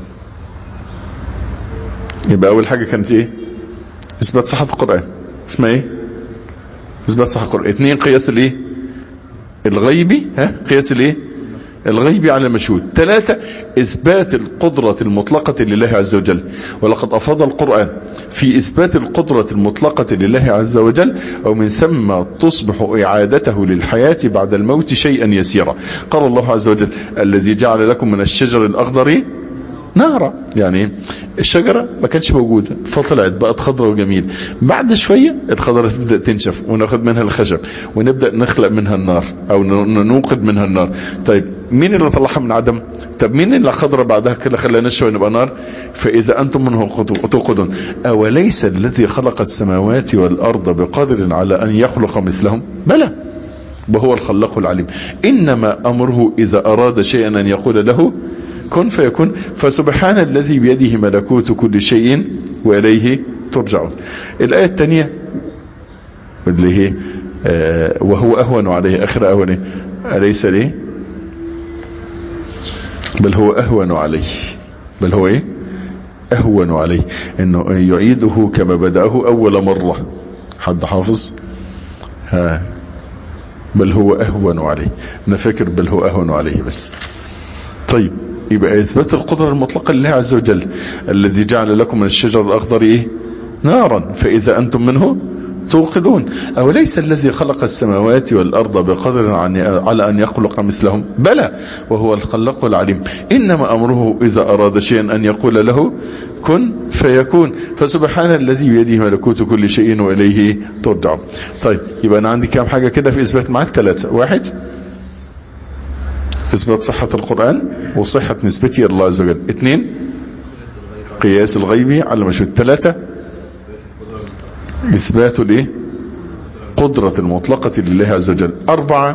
يبقى اول حاجة كانت ايه اثبات صحة القرآن اسمها ايه اثبات صحة القرآن اثنين قياس الايه الغيبي ها قياس الايه الغيبي على المشهود ثلاثة اثبات القدرة المطلقة لله عز وجل ولقد افاض القرآن في اثبات القدرة المطلقة لله عز وجل ومن ثم تصبح اعادته للحياة بعد الموت شيئا يسيرا قال الله عز وجل الذي جعل لكم من الشجر الاخضر نهرة يعني الشجرة ما كانتش موجودة فطلعت بقت خضرة وجميل بعد شوية الخضرة تبدأ تنشف وناخد منها الخشب ونبدأ نخلق منها النار او نوقد منها النار طيب مين اللي طلعها من عدم طب مين اللي خضرة بعدها كده خلى نشوى ونبقى نار فاذا انتم منه توقدون اوليس الذي خلق السماوات والارض بقادر على ان يخلق مثلهم بلى وهو الخلاق العليم انما امره اذا اراد شيئا ان يقول له كن فيكون فسبحان الذي بيده ملكوت كل شيء وإليه ترجعون الآية الثانية اللي هي آه وهو أهون عليه آخر أهون أليس ليه بل هو أهون عليه بل هو إيه أهون عليه إنه يعيده كما بدأه أول مرة حد حافظ ها بل هو أهون عليه أنا فاكر بل هو أهون عليه بس طيب يبقى اثبات القدرة المطلقة لله عز وجل الذي جعل لكم من الشجر الاخضر ايه نارا فاذا انتم منه توقدون او ليس الذي خلق السماوات والارض بقدر على ان يخلق مثلهم بلى وهو الخلاق العليم انما امره اذا اراد شيئا ان يقول له كن فيكون فسبحان الذي بيده ملكوت كل شيء واليه ترجع طيب يبقى انا عندي كام حاجة كده في اثبات معاك ثلاثة واحد اثبات صحة القرآن وصحة نسبته الى الله عز وجل اثنين قياس الغيبي على مشهود ثلاثة اثبات الايه قدرة المطلقة لله عز وجل اربعة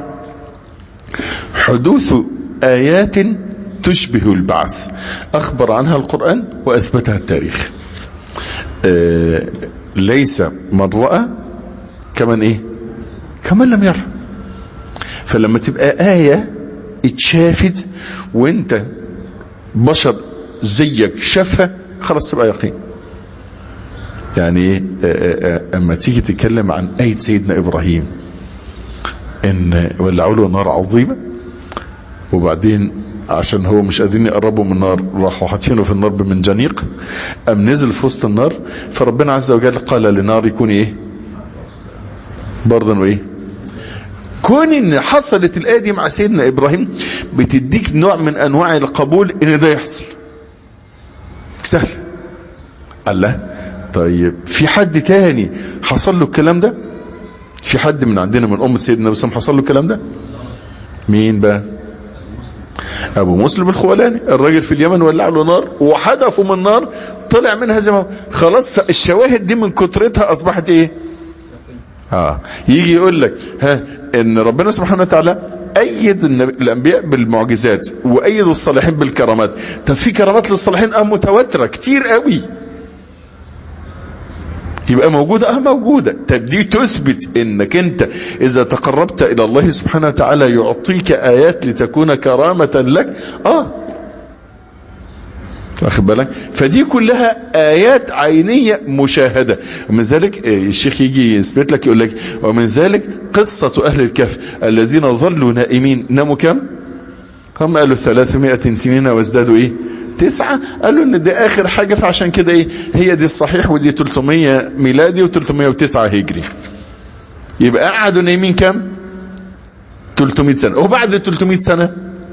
حدوث ايات تشبه البعث اخبر عنها القرآن واثبتها التاريخ آه ليس من رأى كمن ايه كمن لم يرى فلما تبقى آية اتشافت وانت بشر زيك شافها خلاص تبقى يقين يعني اما تيجي تتكلم عن آية سيدنا ابراهيم ان ولعوا له نار عظيمة وبعدين عشان هو مش قادرين يقربوا من النار راحوا حاطينه في النار بمنجنيق ام نزل في وسط النار فربنا عز وجل قال لنار يكون ايه برضا وايه كون ان حصلت الايه دي مع سيدنا ابراهيم بتديك نوع من انواع القبول ان ده يحصل سهل الله طيب في حد تاني حصل له الكلام ده في حد من عندنا من ام سيدنا وسام حصل له الكلام ده مين بقى ابو مسلم الخولاني الراجل في اليمن ولع له نار وحدفه من النار طلع منها زي ما خلاص الشواهد دي من كترتها اصبحت ايه اه يجي يقول لك ها ان ربنا سبحانه وتعالى ايد الانبياء بالمعجزات وايد الصالحين بالكرامات طب في كرامات للصالحين اه متواتره كتير قوي يبقى موجودة اه موجودة طب دي تثبت انك انت اذا تقربت الى الله سبحانه وتعالى يعطيك ايات لتكون كرامة لك اه واخد بالك فدي كلها ايات عينية مشاهدة ومن ذلك الشيخ يجي يثبت لك يقول لك ومن ذلك قصة اهل الكهف الذين ظلوا نائمين ناموا كم هم قالوا 300 سنين وازدادوا ايه تسعة قالوا ان ده اخر حاجة فعشان كده ايه هي دي الصحيح ودي 300 ميلادي و309 هجري يبقى قعدوا نايمين كام 300 سنة وبعد 300 سنة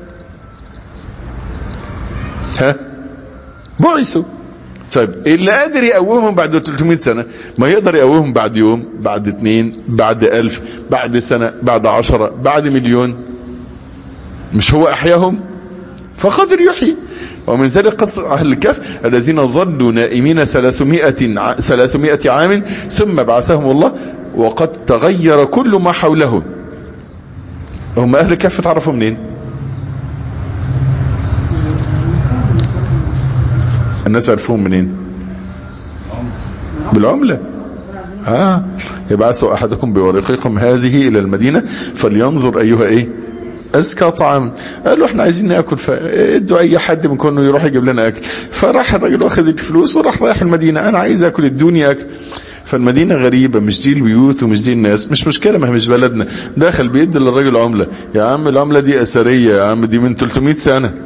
ها بعثوا طيب اللي قادر يقومهم بعد 300 سنة ما يقدر يقومهم بعد يوم بعد اتنين بعد الف بعد سنة بعد عشرة بعد مليون مش هو احياهم فقدر يحيي ومن ذلك قصة أهل الكهف الذين ظلوا نائمين 300 ع- 300 عام ثم بعثهم الله وقد تغير كل ما حولهم هم أهل الكهف تعرفوا منين الناس عرفوهم منين بالعملة اه يبعثوا احدكم بورقكم هذه الى المدينة فلينظر ايها ايه ازكى طعام قالوا احنا عايزين ناكل فادوا اي حد من كونه يروح يجيب لنا اكل فراح الراجل واخد الفلوس وراح رايح المدينة انا عايز اكل ادوني اكل فالمدينة غريبة مش دي البيوت ومش دي الناس مش مشكلة ما هي مش بلدنا داخل بيدي للراجل عملة يا عم العملة دي اثرية يا عم دي من 300 سنة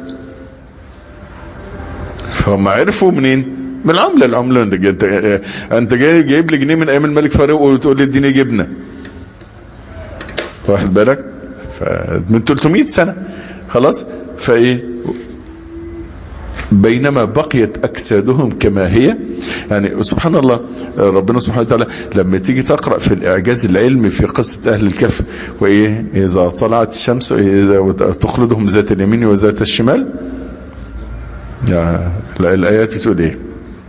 فهم عرفوا منين من العملة العملة انت انت, انت جاي جايب لي جنيه من ايام الملك فاروق وتقول لي اديني جبنة واخد بالك ف- من 300 سنة خلاص فايه بينما بقيت اجسادهم كما هي يعني سبحان الله ربنا سبحانه وتعالى لما تيجي تقرأ في الاعجاز العلمي في قصة اهل الكهف وايه اذا طلعت الشمس اذا تخلدهم ذات اليمين وذات الشمال يعني لا الآيات بتقول ايه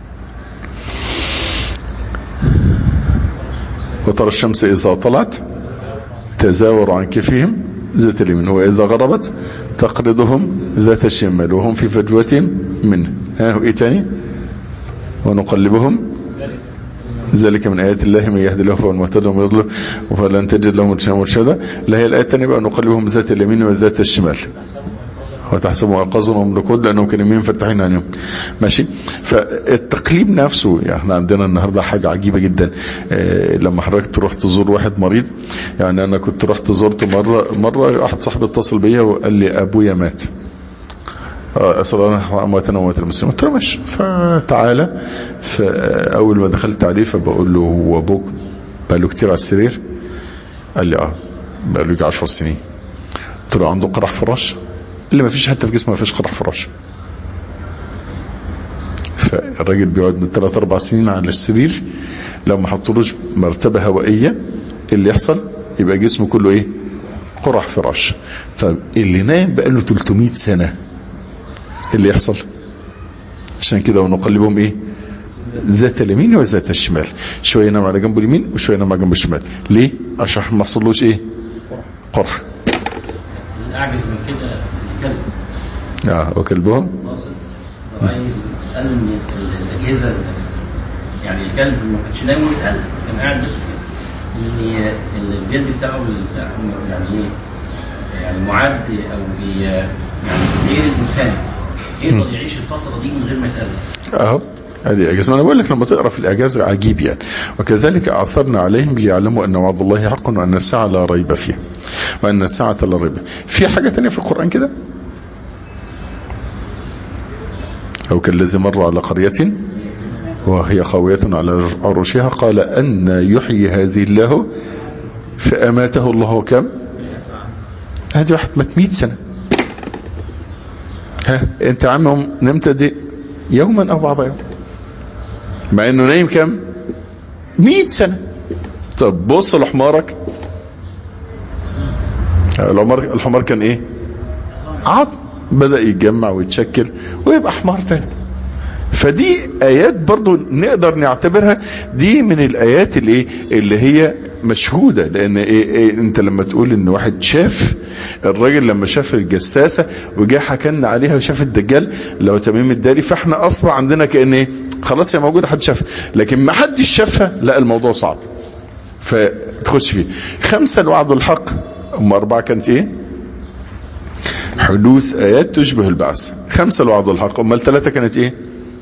وترى الشمس إذا طلعت تزاور عن كفهم ذات اليمين وإذا غربت تقرضهم ذات الشمال وهم في فجوة منه ها وإيه تاني ونقلبهم ذلك من آيات الله من يهدي له فهو المهتد ومن يضلل فلن تجد له مرشدا لا هي الآية الثانية بقى نقلبهم ذات اليمين وذات الشمال وتحسبوا أيقاظا وهم ركود لأنهم كانوا يمين فتحين عنهم ماشي فالتقليب نفسه يعني احنا عندنا النهاردة حاجة عجيبة جدا اه لما حضرتك تروح تزور واحد مريض يعني أنا كنت رحت زرت مرة مرة واحد صاحبي اتصل بيا وقال لي أبويا مات أسأل الله أمواتنا وأموات المسلمين قلت له ماشي فتعالى فأول ما دخلت عليه فبقول له هو أبوك بقاله كتير على السرير قال لي اه بقاله يجي 10 سنين قلت له عنده قرح فراش اللي ما فيش حتى في جسمه ما فيش قرح فراش فالراجل بيقعد من 3 4 سنين على السرير لو ما حطولوش مرتبة هوائية اللي يحصل يبقى جسمه كله ايه قرح فراش طب اللي نايم بقاله 300 سنة اللي يحصل عشان كده ونقلبهم ايه ذات اليمين وذات الشمال شوية ينام على جنبه اليمين وشوية ينام على جنبه الشمال ليه عشان ما حصلوش ايه قرح اعجز من كده الكلب اه وكلبهم قاصد ضرائب قالوا ان الاجهزه يعني الكلب ما كانش نايم ويتقلب كان قاعد بس ان الجلد بتاعه بتاع- يعني ايه يعني معد او بي يعني غير الانسان يقدر يعيش الفتره دي من غير ما يتقلب اهو هذه اعجاز ما انا بقول لك لما تقرا في الاعجاز عجيب يعني وكذلك اعثرنا عليهم ليعلموا ان وعد الله حق وان الساعه لا ريب فيها وان الساعه لا ريب في حاجه تانية في القران كده او كالذي مر على قريه وهي خاويه على عروشها قال ان يحيي هذه الله فاماته الله كم هذه واحد مات 100 سنه ها انت يا عم نمت دي يوما او بعض يوم مع انه نايم كم 100 سنة طب بص لحمارك الحمار الحمار كان ايه عظم بدأ يتجمع ويتشكل ويبقى حمار تاني فدي ايات برضو نقدر نعتبرها دي من الايات اللي ايه اللي هي مشهودة لان إيه إيه انت لما تقول ان واحد شاف الراجل لما شاف الجساسة وجا حكلنا عليها وشاف الدجال لو تميم الداري فاحنا اصلا عندنا كأن ايه خلاص هي موجودة حد شافها لكن ما حدش شافها لا الموضوع صعب فتخش فيه خمسة الوعد الحق ام اربعة كانت ايه حدوث ايات تشبه البعث خمسة الوعد الحق امال ثلاثة كانت ايه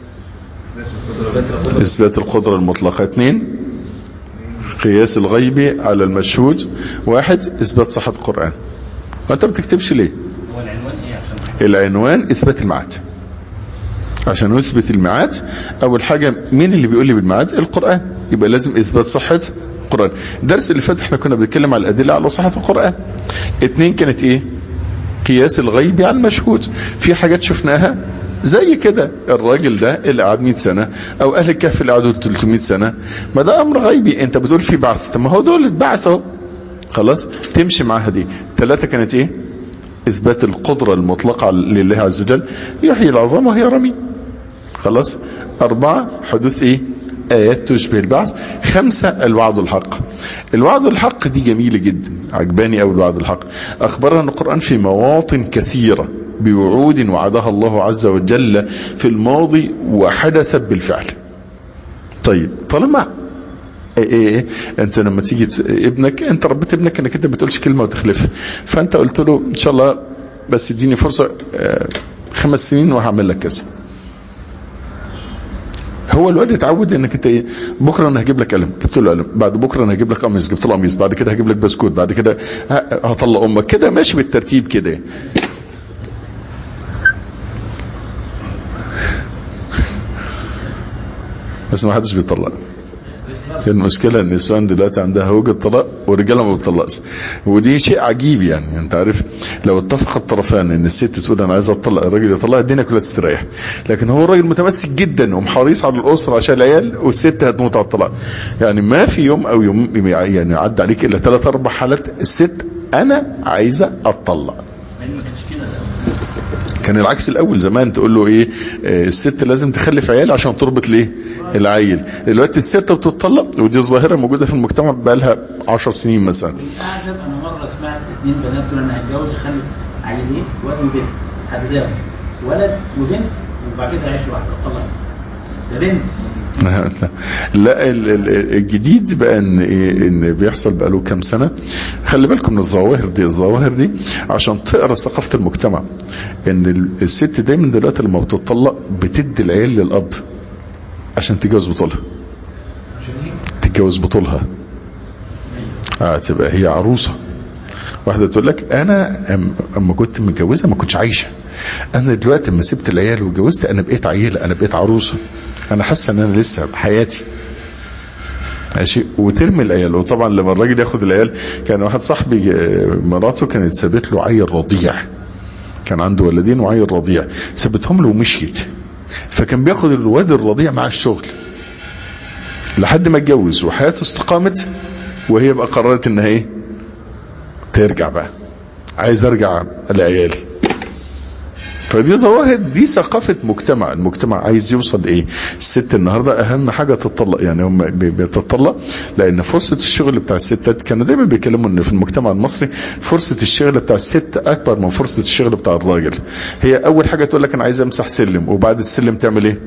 اثبات القدرة المطلقة اثنين قياس الغيب على المشهود واحد اثبات صحة القرآن وانت ما بتكتبش ليه هو العنوان ايه عشان العنوان اثبات الميعاد عشان نثبت الميعاد اول حاجة مين اللي بيقول لي بالميعاد القرآن يبقى لازم اثبات صحة القرآن الدرس اللي فات احنا كنا بنتكلم على الأدلة على صحة القرآن اتنين كانت ايه قياس الغيب على المشهود في حاجات شفناها زي كده الراجل ده اللي قعد 100 سنة او اهل الكهف اللي قعدوا 300 سنة ما ده امر غيبي انت بتقول في بعث طب ما هو دول اتبعثوا خلاص تمشي معاها دي ثلاثة كانت ايه اثبات القدرة المطلقة لله عز وجل يحيي العظام وهي رمي خلاص اربعة حدوث ايه ايات تشبه البعث خمسة الوعد الحق الوعد الحق دي جميلة جدا عجباني او الوعد الحق اخبرنا القرآن في مواطن كثيرة بوعود وعدها الله عز وجل في الماضي وحدثت بالفعل طيب طالما ايه ايه ايه انت لما تيجي تس- ابنك انت ربيت ابنك انك انت ما بتقولش كلمه وتخلف فانت قلت له ان شاء الله بس اديني فرصه آه، خمس سنين وهعمل لك كذا هو الواد اتعود انك انت ايه بكره انا هجيب لك قلم جبت له قلم بعد بكره انا هجيب لك قميص جبت له قميص بعد كده هجيب لك بسكوت بعد كده ه- هطلق امك كده ماشي بالترتيب كده بس ما حدش بيطلق المشكلة ان النسوان دلوقتي عندها هوجة طلاق والرجالة ما بتطلقش ودي شيء عجيب يعني انت عارف لو اتفق الطرفان ان الست تقول انا عايز اطلق الراجل يطلق الدنيا كلها تستريح لكن هو الراجل متمسك جدا ومحريص على الاسرة عشان العيال والست هتموت على الطلاق يعني ما في يوم او يوم يعني عدى عليك الا ثلاث اربع حالات الست انا عايزة اتطلق يعني ما كانش كده الأول. كان العكس الاول زمان تقول له ايه آه، الست لازم تخلف عيال عشان تربط ليه العيل دلوقتي الست بتطلق ودي الظاهره موجوده في المجتمع بقى لها 10 سنين مثلا اعجب انا مره سمعت اثنين بنات دول انا هتجوز اخلف عيلين ولد وبنت هتجوز ولد وبنت وبعد كده هيعيش واحده طلع ده بنت لا ال- ال- الجديد بقى ان ايه ان بيحصل بقى له كام سنه خلي بالكم من الظواهر دي الظواهر دي عشان تقرا ثقافه المجتمع ان ال- الست دايما دلوقتي لما بتطلق بتدي العيال للاب عشان تتجوز بطولها تتجوز بطولها اه تبقى هي عروسه واحده تقول لك انا أم- اما كنت متجوزه ما كنتش عايشه انا دلوقتي اما سبت العيال واتجوزت انا بقيت عيله انا بقيت عروسه انا حاسه ان انا لسه بحياتي ماشي وترمي العيال وطبعا لما الراجل ياخد العيال كان واحد صاحبي آه، مراته كانت سابت له عيل رضيع كان عنده ولدين وعيل رضيع سابتهم له ومشيت فكان بياخد الواد الرضيع مع الشغل لحد ما اتجوز وحياته استقامت وهي بقى قررت انها ايه ترجع بقى عايز ارجع لعيالي فدي ظواهر دي ثقافة مجتمع المجتمع عايز يوصل ايه الست النهاردة اهم حاجة تطلق يعني هم بي- بتطلق لان فرصة الشغل بتاع الستات كانوا دايما بيتكلموا ان في المجتمع المصري فرصة الشغل بتاع الست اكبر من فرصة الشغل بتاع الراجل هي اول حاجة تقول لك انا عايز امسح سلم وبعد السلم تعمل ايه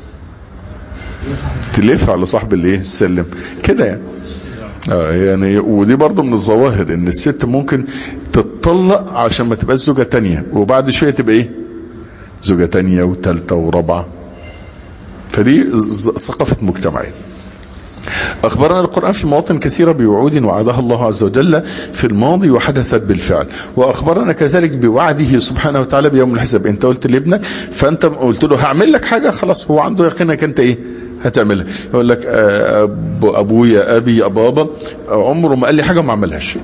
تلف على صاحب الايه السلم كده يعني اه يعني ودي برضو من الظواهر ان الست ممكن تتطلق عشان ما تبقاش زوجة تانية وبعد شوية تبقى ايه زوجة تانية وتالتة ورابعة فدي ز- ثقافة مجتمعين أخبرنا القرآن في مواطن كثيرة بوعود وعدها الله عز وجل في الماضي وحدثت بالفعل وأخبرنا كذلك بوعده سبحانه وتعالى بيوم الحساب أنت قلت لابنك فأنت قلت له هعمل لك حاجة خلاص هو عنده يقينك أنت إيه هتعملها يقول لك آه، أبو أبويا أبي يا بابا عمره ما قال لي حاجة وما عملهاش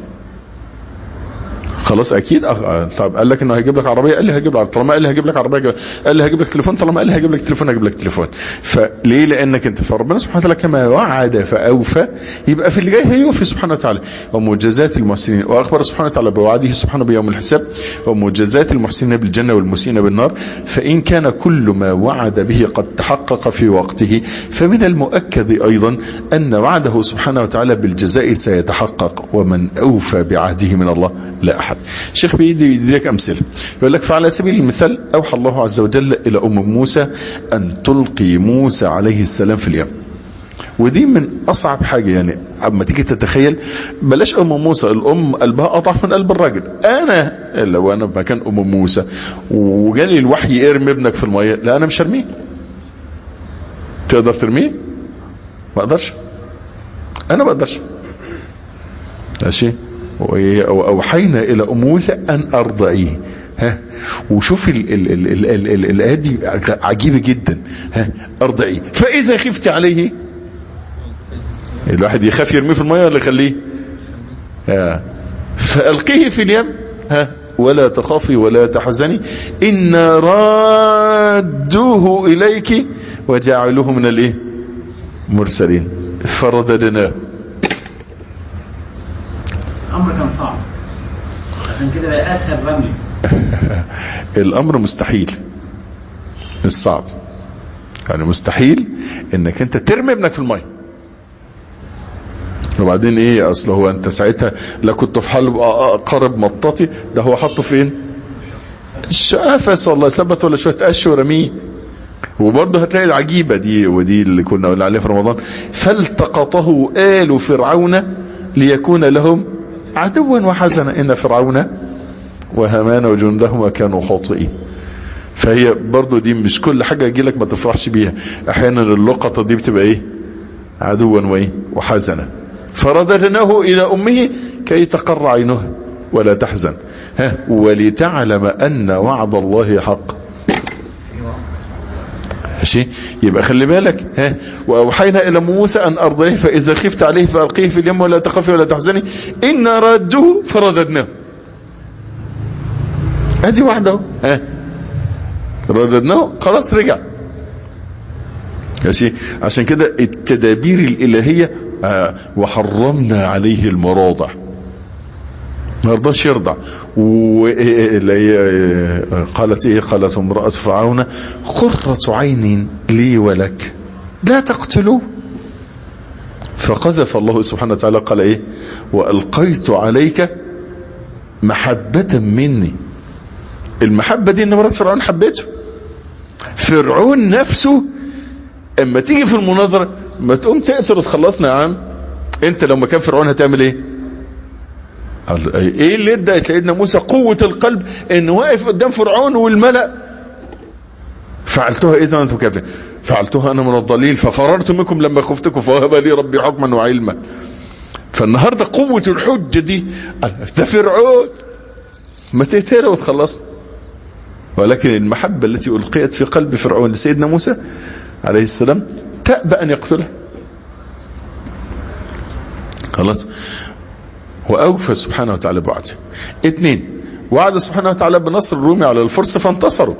خلاص اكيد أخ... آه، طب قال لك انه هيجيب لك عربيه قال لي هجيب لك طالما قال لي هجيب لك عربيه هجيب... قال لي هجيب لك تليفون طالما قال لي هجيب لك تليفون هجيب لك تليفون فليه لانك انت فربنا سبحانه وتعالى كما وعد فاوفى يبقى في اللي جاي هيوفي سبحانه وتعالى ومجازات المحسنين واخبر سبحانه وتعالى بوعده سبحانه بيوم الحساب ومجازات المحسنين بالجنه والمسيئين بالنار فان كان كل ما وعد به قد تحقق في وقته فمن المؤكد ايضا ان وعده سبحانه وتعالى بالجزاء سيتحقق ومن اوفى بعهده من الله لا احد شيخ بيدي يديك امثله يقول لك فعلى سبيل المثال اوحى الله عز وجل الى ام موسى ان تلقي موسى عليه السلام في اليم ودي من اصعب حاجة يعني اما تيجي تتخيل بلاش ام موسى الام قلبها اضعف من قلب الراجل انا لو انا مكان ام موسى وجالي الوحي ارمي ابنك في المية لا انا مش هرميه تقدر ترميه ما اقدرش انا ما اقدرش ماشي واوحينا الى ام موسى ان ارضعيه ها وشوف ال ال ال ال ال ال الايات دي عجيبه جدا ها ارضعيه فاذا خفت عليه الواحد يخاف يرميه في المية ولا يخليه آه. فألقيه في اليم ها ولا تخافي ولا تحزني إن رادوه إليك وجعلوه من الايه مرسلين فرددناه الامر كان صعب عشان كده بقى اسهل رمي الامر مستحيل مش صعب يعني مستحيل انك انت ترمي ابنك في المية وبعدين ايه اصل هو انت ساعتها لا كنت في حلب قارب مطاطي ده هو حطه فين الشقافة والله ثبت ولا شوية قش ورميه وبرضه هتلاقي العجيبة دي ودي اللي كنا قلنا عليها في رمضان فالتقطه آل فرعون ليكون لهم عدوا وحزنا إن فرعون وهامان وجندهما كانوا خاطئين فهي برضه دي مش كل حاجة يجيلك ما تفرحش بيها احيانا اللقطة دي بتبقى ايه عدوا وايه وحزنا فرددناه الى امه كي تقر عينها ولا تحزن ها ولتعلم ان وعد الله حق ماشي يبقى خلي بالك ها واوحينا الى موسى ان ارضيه فاذا خفت عليه فالقيه في اليم ولا تخافي ولا تحزني ان رده فرددناه ادي واحده ها رددناه خلاص رجع ماشي عشان كده التدابير الالهيه آه وحرمنا عليه المراضع ما رضاش يرضع قالت ايه قالت امرأة فرعون قرة عين لي ولك لا تقتلوه فقذف الله سبحانه وتعالى قال ايه والقيت عليك محبة مني المحبة دي ان مرات فرعون حبته فرعون نفسه اما تيجي في المناظرة ما تقوم تقتل وتخلصنا يا عم انت لو مكان فرعون هتعمل ايه ايه اللي ادى سيدنا موسى قوة القلب انه واقف قدام فرعون والملأ فعلتها اذا انتم كافرين فعلتها انا من الضليل ففررت منكم لما خفتكم فوهب لي ربي حكما وعلما فالنهاردة قوة الحجة دي ده فرعون ما تقتله وتخلصنا ولكن المحبة التي ألقيت في قلب فرعون لسيدنا موسى عليه السلام تأبى أن يقتله خلاص وأوفى سبحانه وتعالى بوعده اثنين وعد سبحانه وتعالى بنصر الرومي على الفرس فانتصروا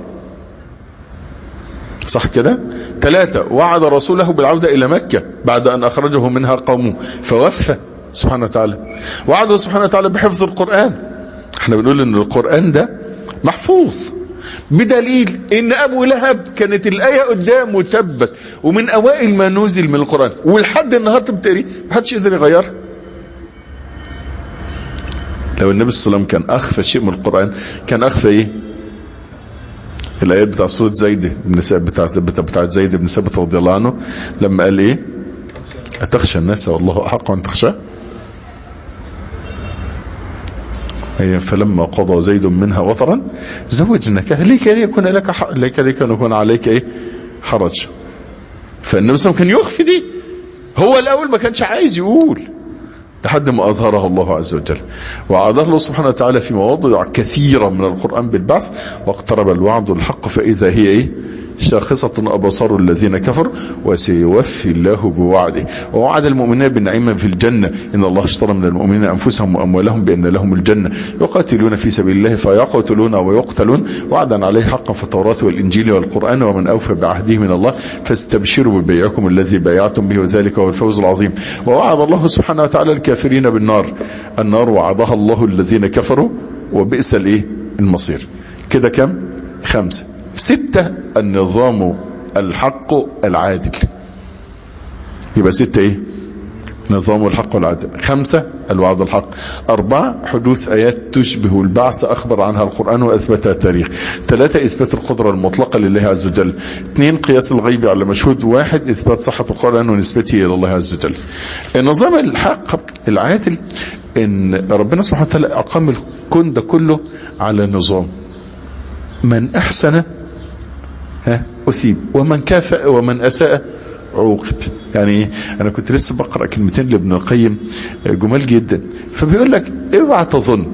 صح كده ثلاثة وعد رسوله بالعودة إلى مكة بعد أن أخرجه منها قومه فوفى سبحانه وتعالى وعده سبحانه وتعالى بحفظ القرآن احنا بنقول ان القرآن ده محفوظ بدليل ان ابو لهب كانت الايه قدامه تبت ومن اوائل ما نزل من القران ولحد النهارده بتقري محدش يقدر يغيرها لو النبي صلى الله عليه وسلم كان اخفى شيء من القران كان اخفى ايه الايات بتاع سوره زيد بن بتاع بتاع زيد بن ثابت رضي الله عنه لما قال ايه اتخشى الناس والله احق ان تخشاه هي فلما قضى زيد منها وطرا زوجناك ليك يكون لك ح... ليك ليك يكون عليك ايه حرج فالنبي صلى الله عليه وسلم كان يخفي دي هو الاول ما كانش عايز يقول لحد ما اظهره الله عز وجل وعاد الله سبحانه وتعالى في مواضع كثيرة من القرآن بالبعث واقترب الوعد الحق فاذا هي ايه شاخصة أبصار الذين كفروا وسيوفي الله بوعده ووعد المؤمنين بالنعيم في الجنة إن الله اشترى من المؤمنين أنفسهم وأموالهم بأن لهم الجنة يقاتلون في سبيل الله فيقتلون ويقتلون وعدا عليه حقا في التوراة والإنجيل والقرآن ومن أوفى بعهده من الله فاستبشروا ببيعكم الذي بايعتم به وذلك هو الفوز العظيم ووعد الله سبحانه وتعالى الكافرين بالنار النار وعدها الله الذين كفروا وبئس الايه المصير كده كم خمسة ستة النظام الحق العادل يبقى ستة ايه نظام الحق والعدل خمسة الوعد الحق أربعة حدوث آيات تشبه البعث أخبر عنها القرآن وأثبتها التاريخ ثلاثة إثبات القدرة المطلقة لله عز وجل اثنين قياس الغيب على مشهود واحد إثبات صحة القرآن ونسبته إلى الله عز وجل النظام الحق العادل إن ربنا سبحانه وتعالى أقام الكون ده كله على نظام من أحسن ها أثيب ومن كافأ ومن أساء عوقب يعني انا كنت لسه بقرأ كلمتين لابن القيم جمال جدا فبيقول لك اوعى تظن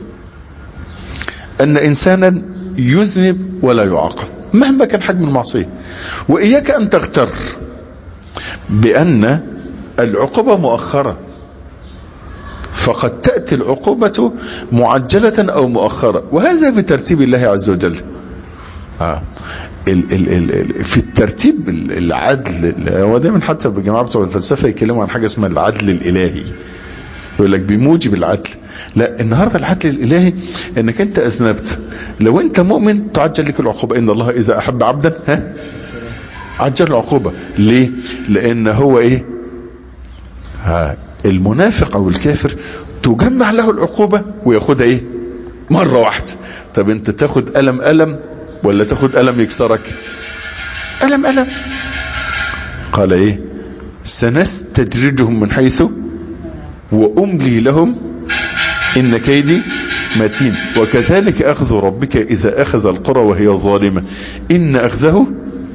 ان انسانا يذنب ولا يعاقب مهما كان حجم المعصية واياك ان تغتر بان العقوبة مؤخرة فقد تأتي العقوبة معجلة او مؤخرة وهذا بترتيب الله عز وجل آه. ال ال ال ال في الترتيب ال- العدل هو دايما حتى بالجماعة بتوع الفلسفة يتكلموا عن حاجة اسمها العدل الالهي يقول لك بموجب العدل لا النهارده العدل الالهي انك انت اذنبت لو انت مؤمن تعجل لك العقوبه ان الله اذا احب عبدا ها عجل العقوبه ليه لان هو ايه ها المنافق او الكافر تجمع له العقوبه وياخدها ايه مره واحده طب انت تاخد الم الم ولا تاخد الم يكسرك الم الم قال ايه سنستدرجهم من حيث واملي لهم ان كيدي متين وكذلك اخذ ربك اذا اخذ القرى وهي ظالمة ان اخذه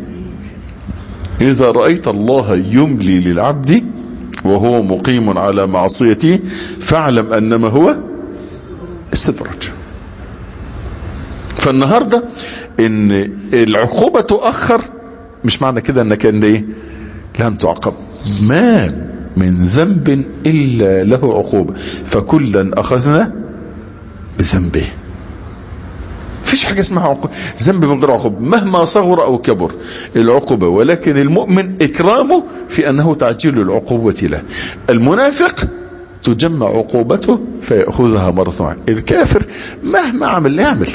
اذا رأيت الله يملي للعبد وهو مقيم على معصيته فاعلم انما هو استدراج فالنهاردة ان العقوبة تؤخر مش معنى كده انك ان ايه لم تعاقب ما من ذنب الا له عقوبة فكلا اخذنا بذنبه فيش حاجة اسمها عقوبة ذنب من غير عقوبة مهما صغر او كبر العقوبة ولكن المؤمن اكرامه في انه تعجيل العقوبة له المنافق تجمع عقوبته فيأخذها مرة واحدة الكافر مهما عمل يعمل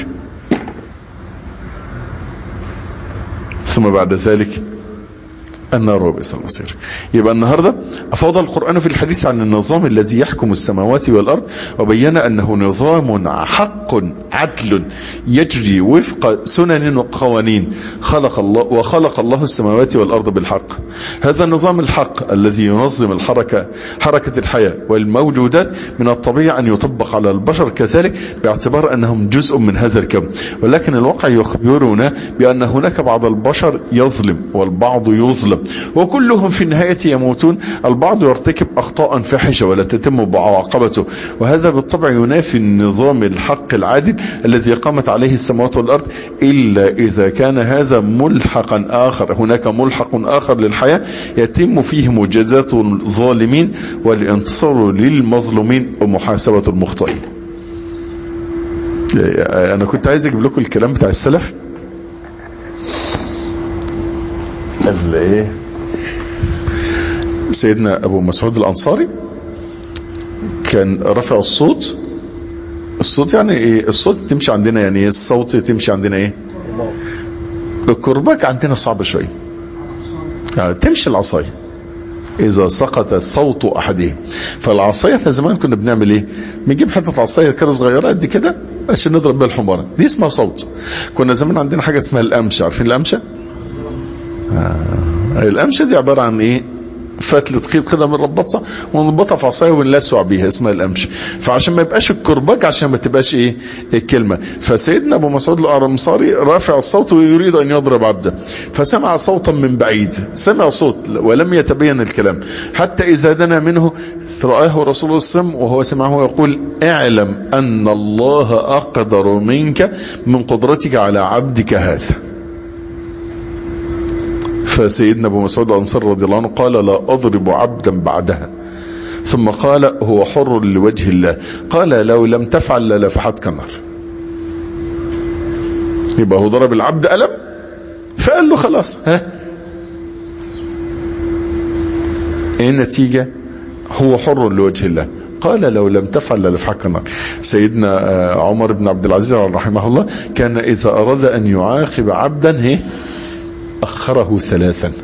ثم بعد ذلك النار وبئس المصير يبقى النهاردة أفاض القرآن في الحديث عن النظام الذي يحكم السماوات والأرض وبين أنه نظام حق عدل يجري وفق سنن وقوانين خلق الله وخلق الله السماوات والأرض بالحق هذا النظام الحق الذي ينظم الحركة حركة الحياة والموجودات من الطبيعي أن يطبق على البشر كذلك باعتبار أنهم جزء من هذا الكون ولكن الواقع يخبرنا بأن هناك بعض البشر يظلم والبعض يظلم وكلهم في النهاية يموتون البعض يرتكب أخطاء فاحشة ولا تتم بعواقبته وهذا بالطبع ينافي النظام الحق العادل الذي قامت عليه السماوات والأرض إلا إذا كان هذا ملحقا آخر هناك ملحق آخر للحياة يتم فيه مجازات الظالمين والانتصار للمظلومين ومحاسبة المخطئين أنا كنت عايز أجيب لكم الكلام بتاع السلف ايه سيدنا ابو مسعود الانصاري كان رفع الصوت الصوت يعني ايه الصوت تمشي عندنا يعني ايه الصوت تمشي عندنا ايه الكرباج عندنا صعب شوية يعني تمشي العصاية اذا سقط صوت احدهم فالعصاية في زمان كنا بنعمل ايه بنجيب حتة عصاية كده صغيرة قد كده عشان نضرب بيها الحمارة دي اسمها صوت كنا زمان عندنا حاجة اسمها الامشة عارفين الامشة آه. الامشة دي عبارة عن ايه فتلة خيط كده بنربطها ونربطها في عصايه ونلسع بيها اسمها الامشة فعشان ما يبقاش الكرباج عشان ما تبقاش ايه الكلمة فسيدنا ابو مسعود الانصاري رافع الصوت ويريد ان يضرب عبده فسمع صوتا من بعيد سمع صوت ولم يتبين الكلام حتى اذا دنا منه رآه رسول الصم وهو سمعه يقول اعلم ان الله اقدر منك من قدرتك على عبدك هذا فسيدنا ابو مسعود الانصاري رضي الله عنه قال لا اضرب عبدا بعدها ثم قال هو حر لوجه الله قال لو لم تفعل للفحتك النار يبقى هو ضرب العبد ألم فقال له خلاص ها ايه النتيجة هو حر لوجه الله قال لو لم تفعل للفحك النار سيدنا عمر بن عبد العزيز رحمه الله كان اذا اراد ان يعاقب عبدا هي اخره ثلاثا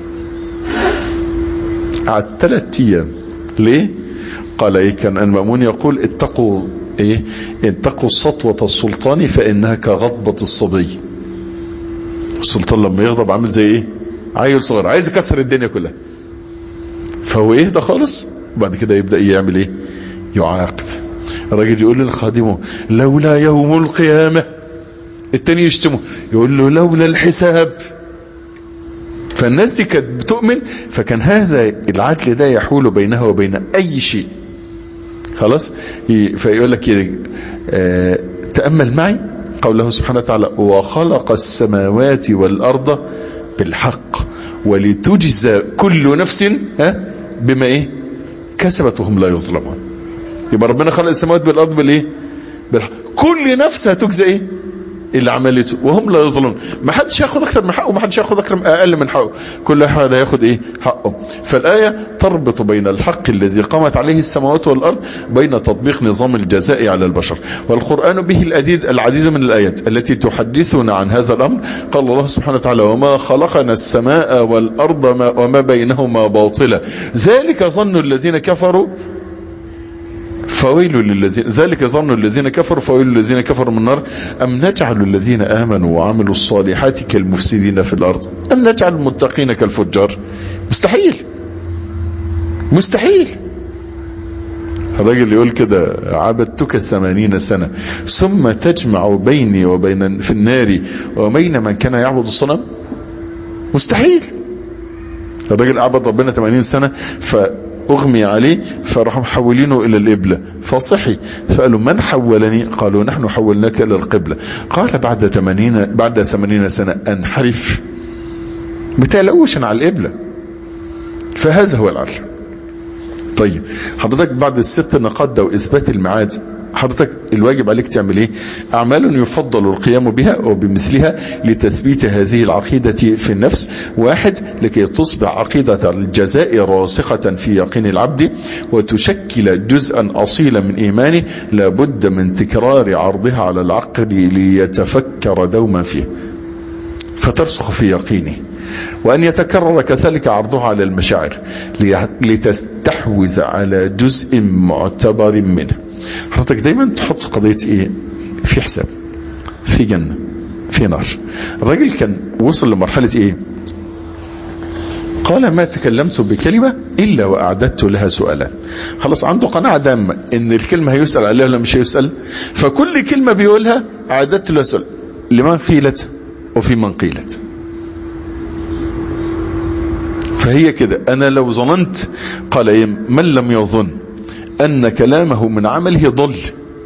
قعد ثلاث ايام ليه قال ايه كان المأمون يقول اتقوا ايه اتقوا سطوة السلطان فانها كغضبة الصبي السلطان لما يغضب عامل زي ايه عيل صغير عايز يكسر الدنيا كلها فهو ايه ده خالص بعد كده يبدأ يعمل ايه يعاقب الراجل يقول للخادمه لولا يوم القيامة التاني يشتمه يقول له لولا الحساب فالناس دي كانت بتؤمن فكان هذا العدل ده يحول بينها وبين اي شيء خلاص فيقول لك اه تأمل معي قوله سبحانه وتعالى وخلق السماوات والأرض بالحق ولتجزى كل نفس ها بما ايه كسبت وهم لا يظلمون يبقى ربنا خلق السماوات بالارض بالايه بالحق. كل نفس هتجزى ايه اللي عملته وهم لا يظلمون ما حدش ياخد اكتر من حقه وما حدش ياخد اكتر اقل من حقه كل واحد هياخد ايه حقه فالايه تربط بين الحق الذي قامت عليه السماوات والارض بين تطبيق نظام الجزاء على البشر والقران به العديد العديد من الايات التي تحدثنا عن هذا الامر قال الله سبحانه وتعالى وما خلقنا السماء والارض ما وما بينهما باطلا ذلك ظن الذين كفروا فويل للذين ذلك ظن الذين كفروا فويل للذين كفروا من النار أم نجعل الذين آمنوا وعملوا الصالحات كالمفسدين في الأرض أم نجعل المتقين كالفجار مستحيل مستحيل الراجل يقول كده عبدتك ثمانين سنة ثم تجمع بيني وبين في النار وبين من كان يعبد الصنم مستحيل الراجل عبد ربنا 80 سنة فأغمي عليه فراحوا محولينه إلى القبلة فصحي فقالوا من حولني قالوا نحن حولناك إلى القبلة قال بعد 80 بعد 80 سنة أنحرف بتقلقوش على القبلة فهذا هو العدل طيب حضرتك بعد الست نقاط ده واثبات الميعاد حضرتك الواجب عليك تعمل ايه اعمال يفضل القيام بها وبمثلها لتثبيت هذه العقيدة في النفس واحد لكي تصبح عقيدة الجزاء راسخة في يقين العبد وتشكل جزءا اصيلا من ايمانه لابد من تكرار عرضها على العقل ليتفكر دوما فيه فترسخ في يقينه وأن يتكرر كذلك عرضها على المشاعر لتستحوذ على جزء معتبر منه حضرتك دايما تحط قضية ايه في حساب في جنة في نار الراجل كان وصل لمرحلة ايه قال ما تكلمت بكلمة إلا وأعددت لها سؤالا خلاص عنده قناعة دامة إن الكلمة هيسأل عليها ولا مش هيسأل فكل كلمة بيقولها أعددت لها سؤال لمن قيلت وفي من قيلت فهي كده انا لو ظننت قال ايه من لم يظن ان كلامه من عمله ضل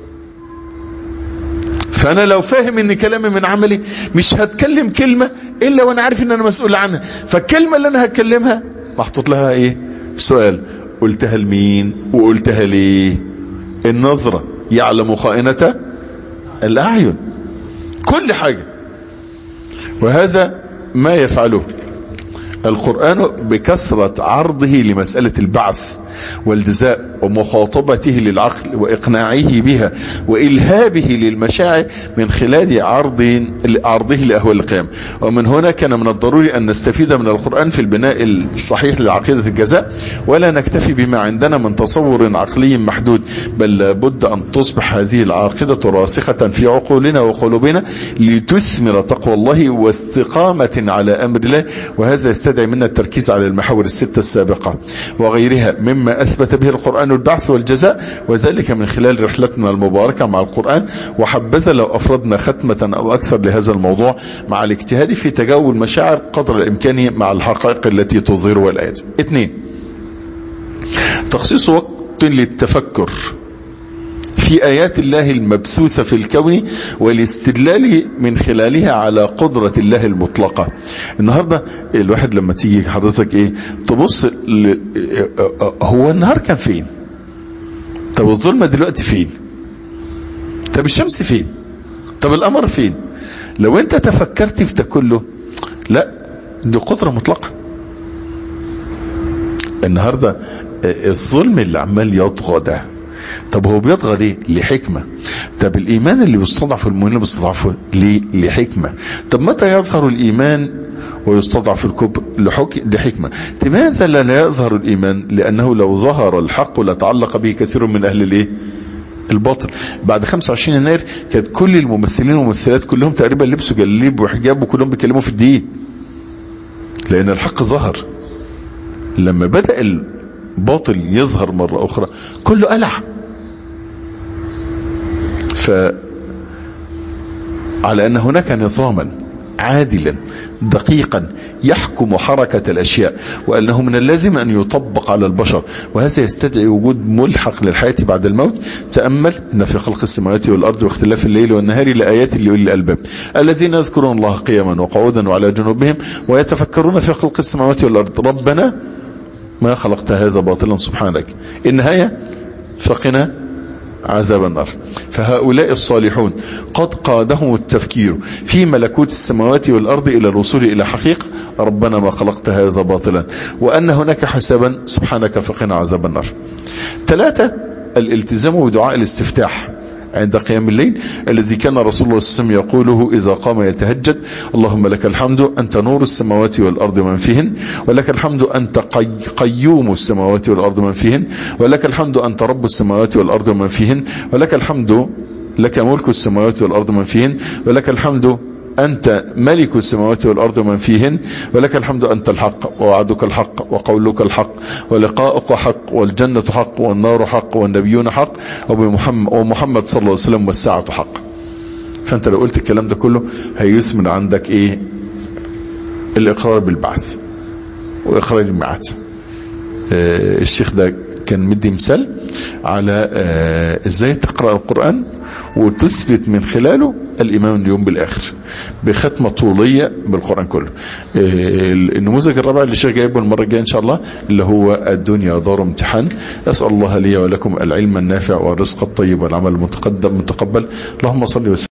فانا لو فاهم ان كلامي من عملي مش هتكلم كلمة الا وانا عارف ان انا مسؤول عنها فالكلمة اللي انا هتكلمها محطوط لها ايه سؤال قلتها لمين وقلتها ليه النظرة يعلم خائنة الاعين كل حاجة وهذا ما يفعله القرآن بكثرة عرضه لمسألة البعث والجزاء ومخاطبته للعقل وإقناعه بها وإلهابه للمشاعر من خلال عرض عرضه لأهوال القيام ومن هنا كان من الضروري أن نستفيد من القرآن في البناء الصحيح لعقيدة الجزاء ولا نكتفي بما عندنا من تصور عقلي محدود بل لابد أن تصبح هذه العقيدة راسخة في عقولنا وقلوبنا لتثمر تقوى الله واستقامة على أمر الله وهذا يستدعي منا التركيز على المحاور الستة السابقة وغيرها مما أثبت به القرآن البعث والجزاء وذلك من خلال رحلتنا المباركة مع القرآن وحبذا لو أفردنا ختمة أو أكثر لهذا الموضوع مع الاجتهاد في تجاوب المشاعر قدر الإمكان مع الحقائق التي تظهرها الآيات اثنين تخصيص وقت للتفكر في آيات الله المبثوثة في الكون والاستدلال من خلالها على قدرة الله المطلقة النهاردة الواحد لما تيجي حضرتك ايه تبص ل... هو النهار كان فين طب الظلمة دلوقتي فين طب الشمس فين طب القمر فين لو انت تفكرت في ده كله لا دي قدرة مطلقة النهاردة الظلم اللي عمال يطغى ده طب هو بيطغى ليه لحكمة طب الايمان اللي بيستضعف المؤمنين بيستضعفه ليه لحكمة طب متى يظهر الايمان ويستضعف الكبر لحك... لحكمة لماذا لا يظهر الايمان لانه لو ظهر الحق لتعلق به كثير من اهل الايه الباطل بعد 25 يناير كانت كل الممثلين والممثلات كلهم تقريبا لبسوا جليب وحجاب وكلهم بيتكلموا في الدين لان الحق ظهر لما بدأ الباطل يظهر مرة اخرى كله قلع ف على ان هناك نظاما عادلا دقيقا يحكم حركة الاشياء وانه من اللازم ان يطبق على البشر وهذا يستدعي وجود ملحق للحياة بعد الموت تأمل ان في خلق السماوات والارض واختلاف الليل والنهار لآيات لأولي الالباب الذين يذكرون الله قياما وقعودا وعلى جنوبهم ويتفكرون في خلق السماوات والارض ربنا ما خلقت هذا باطلا سبحانك النهاية فقنا عذاب النار فهؤلاء الصالحون قد قادهم التفكير في ملكوت السماوات والأرض إلى الوصول إلى حقيقة ربنا ما خلقت هذا باطلا وأن هناك حسابا سبحانك فقنا عذاب النار ثلاثة الالتزام بدعاء الاستفتاح عند قيام الليل الذي كان رسول الله صلى الله عليه وسلم يقوله إذا قام يتهجد اللهم لك الحمد أنت نور السماوات والأرض ومن فيهن ولك الحمد أنت قي قيوم السماوات والأرض ومن فيهن ولك الحمد أنت رب السماوات والأرض ومن فيهن ولك الحمد لك ملك السماوات والأرض ومن فيهن ولك الحمد أنت ملك السماوات والأرض ومن فيهن ولك الحمد أنت الحق ووعدك الحق وقولك الحق ولقاؤك حق والجنة حق والنار حق والنبيون حق وبمحمد ومحمد صلى الله عليه وسلم والساعة حق فأنت لو قلت الكلام ده كله هيثمن عندك إيه الإقرار بالبعث وإقرار الميعاد آه الشيخ ده كان مدي مثال على آه ازاي تقرأ القرآن وتثبت من خلاله الإيمان اليوم بالآخر بختمة طولية بالقرآن كله النموذج الرابع اللي الشيخ جايبه المرة الجاية إن شاء الله اللي هو الدنيا دار امتحان أسأل الله لي ولكم العلم النافع والرزق الطيب والعمل المتقدم متقبل اللهم صل وسلم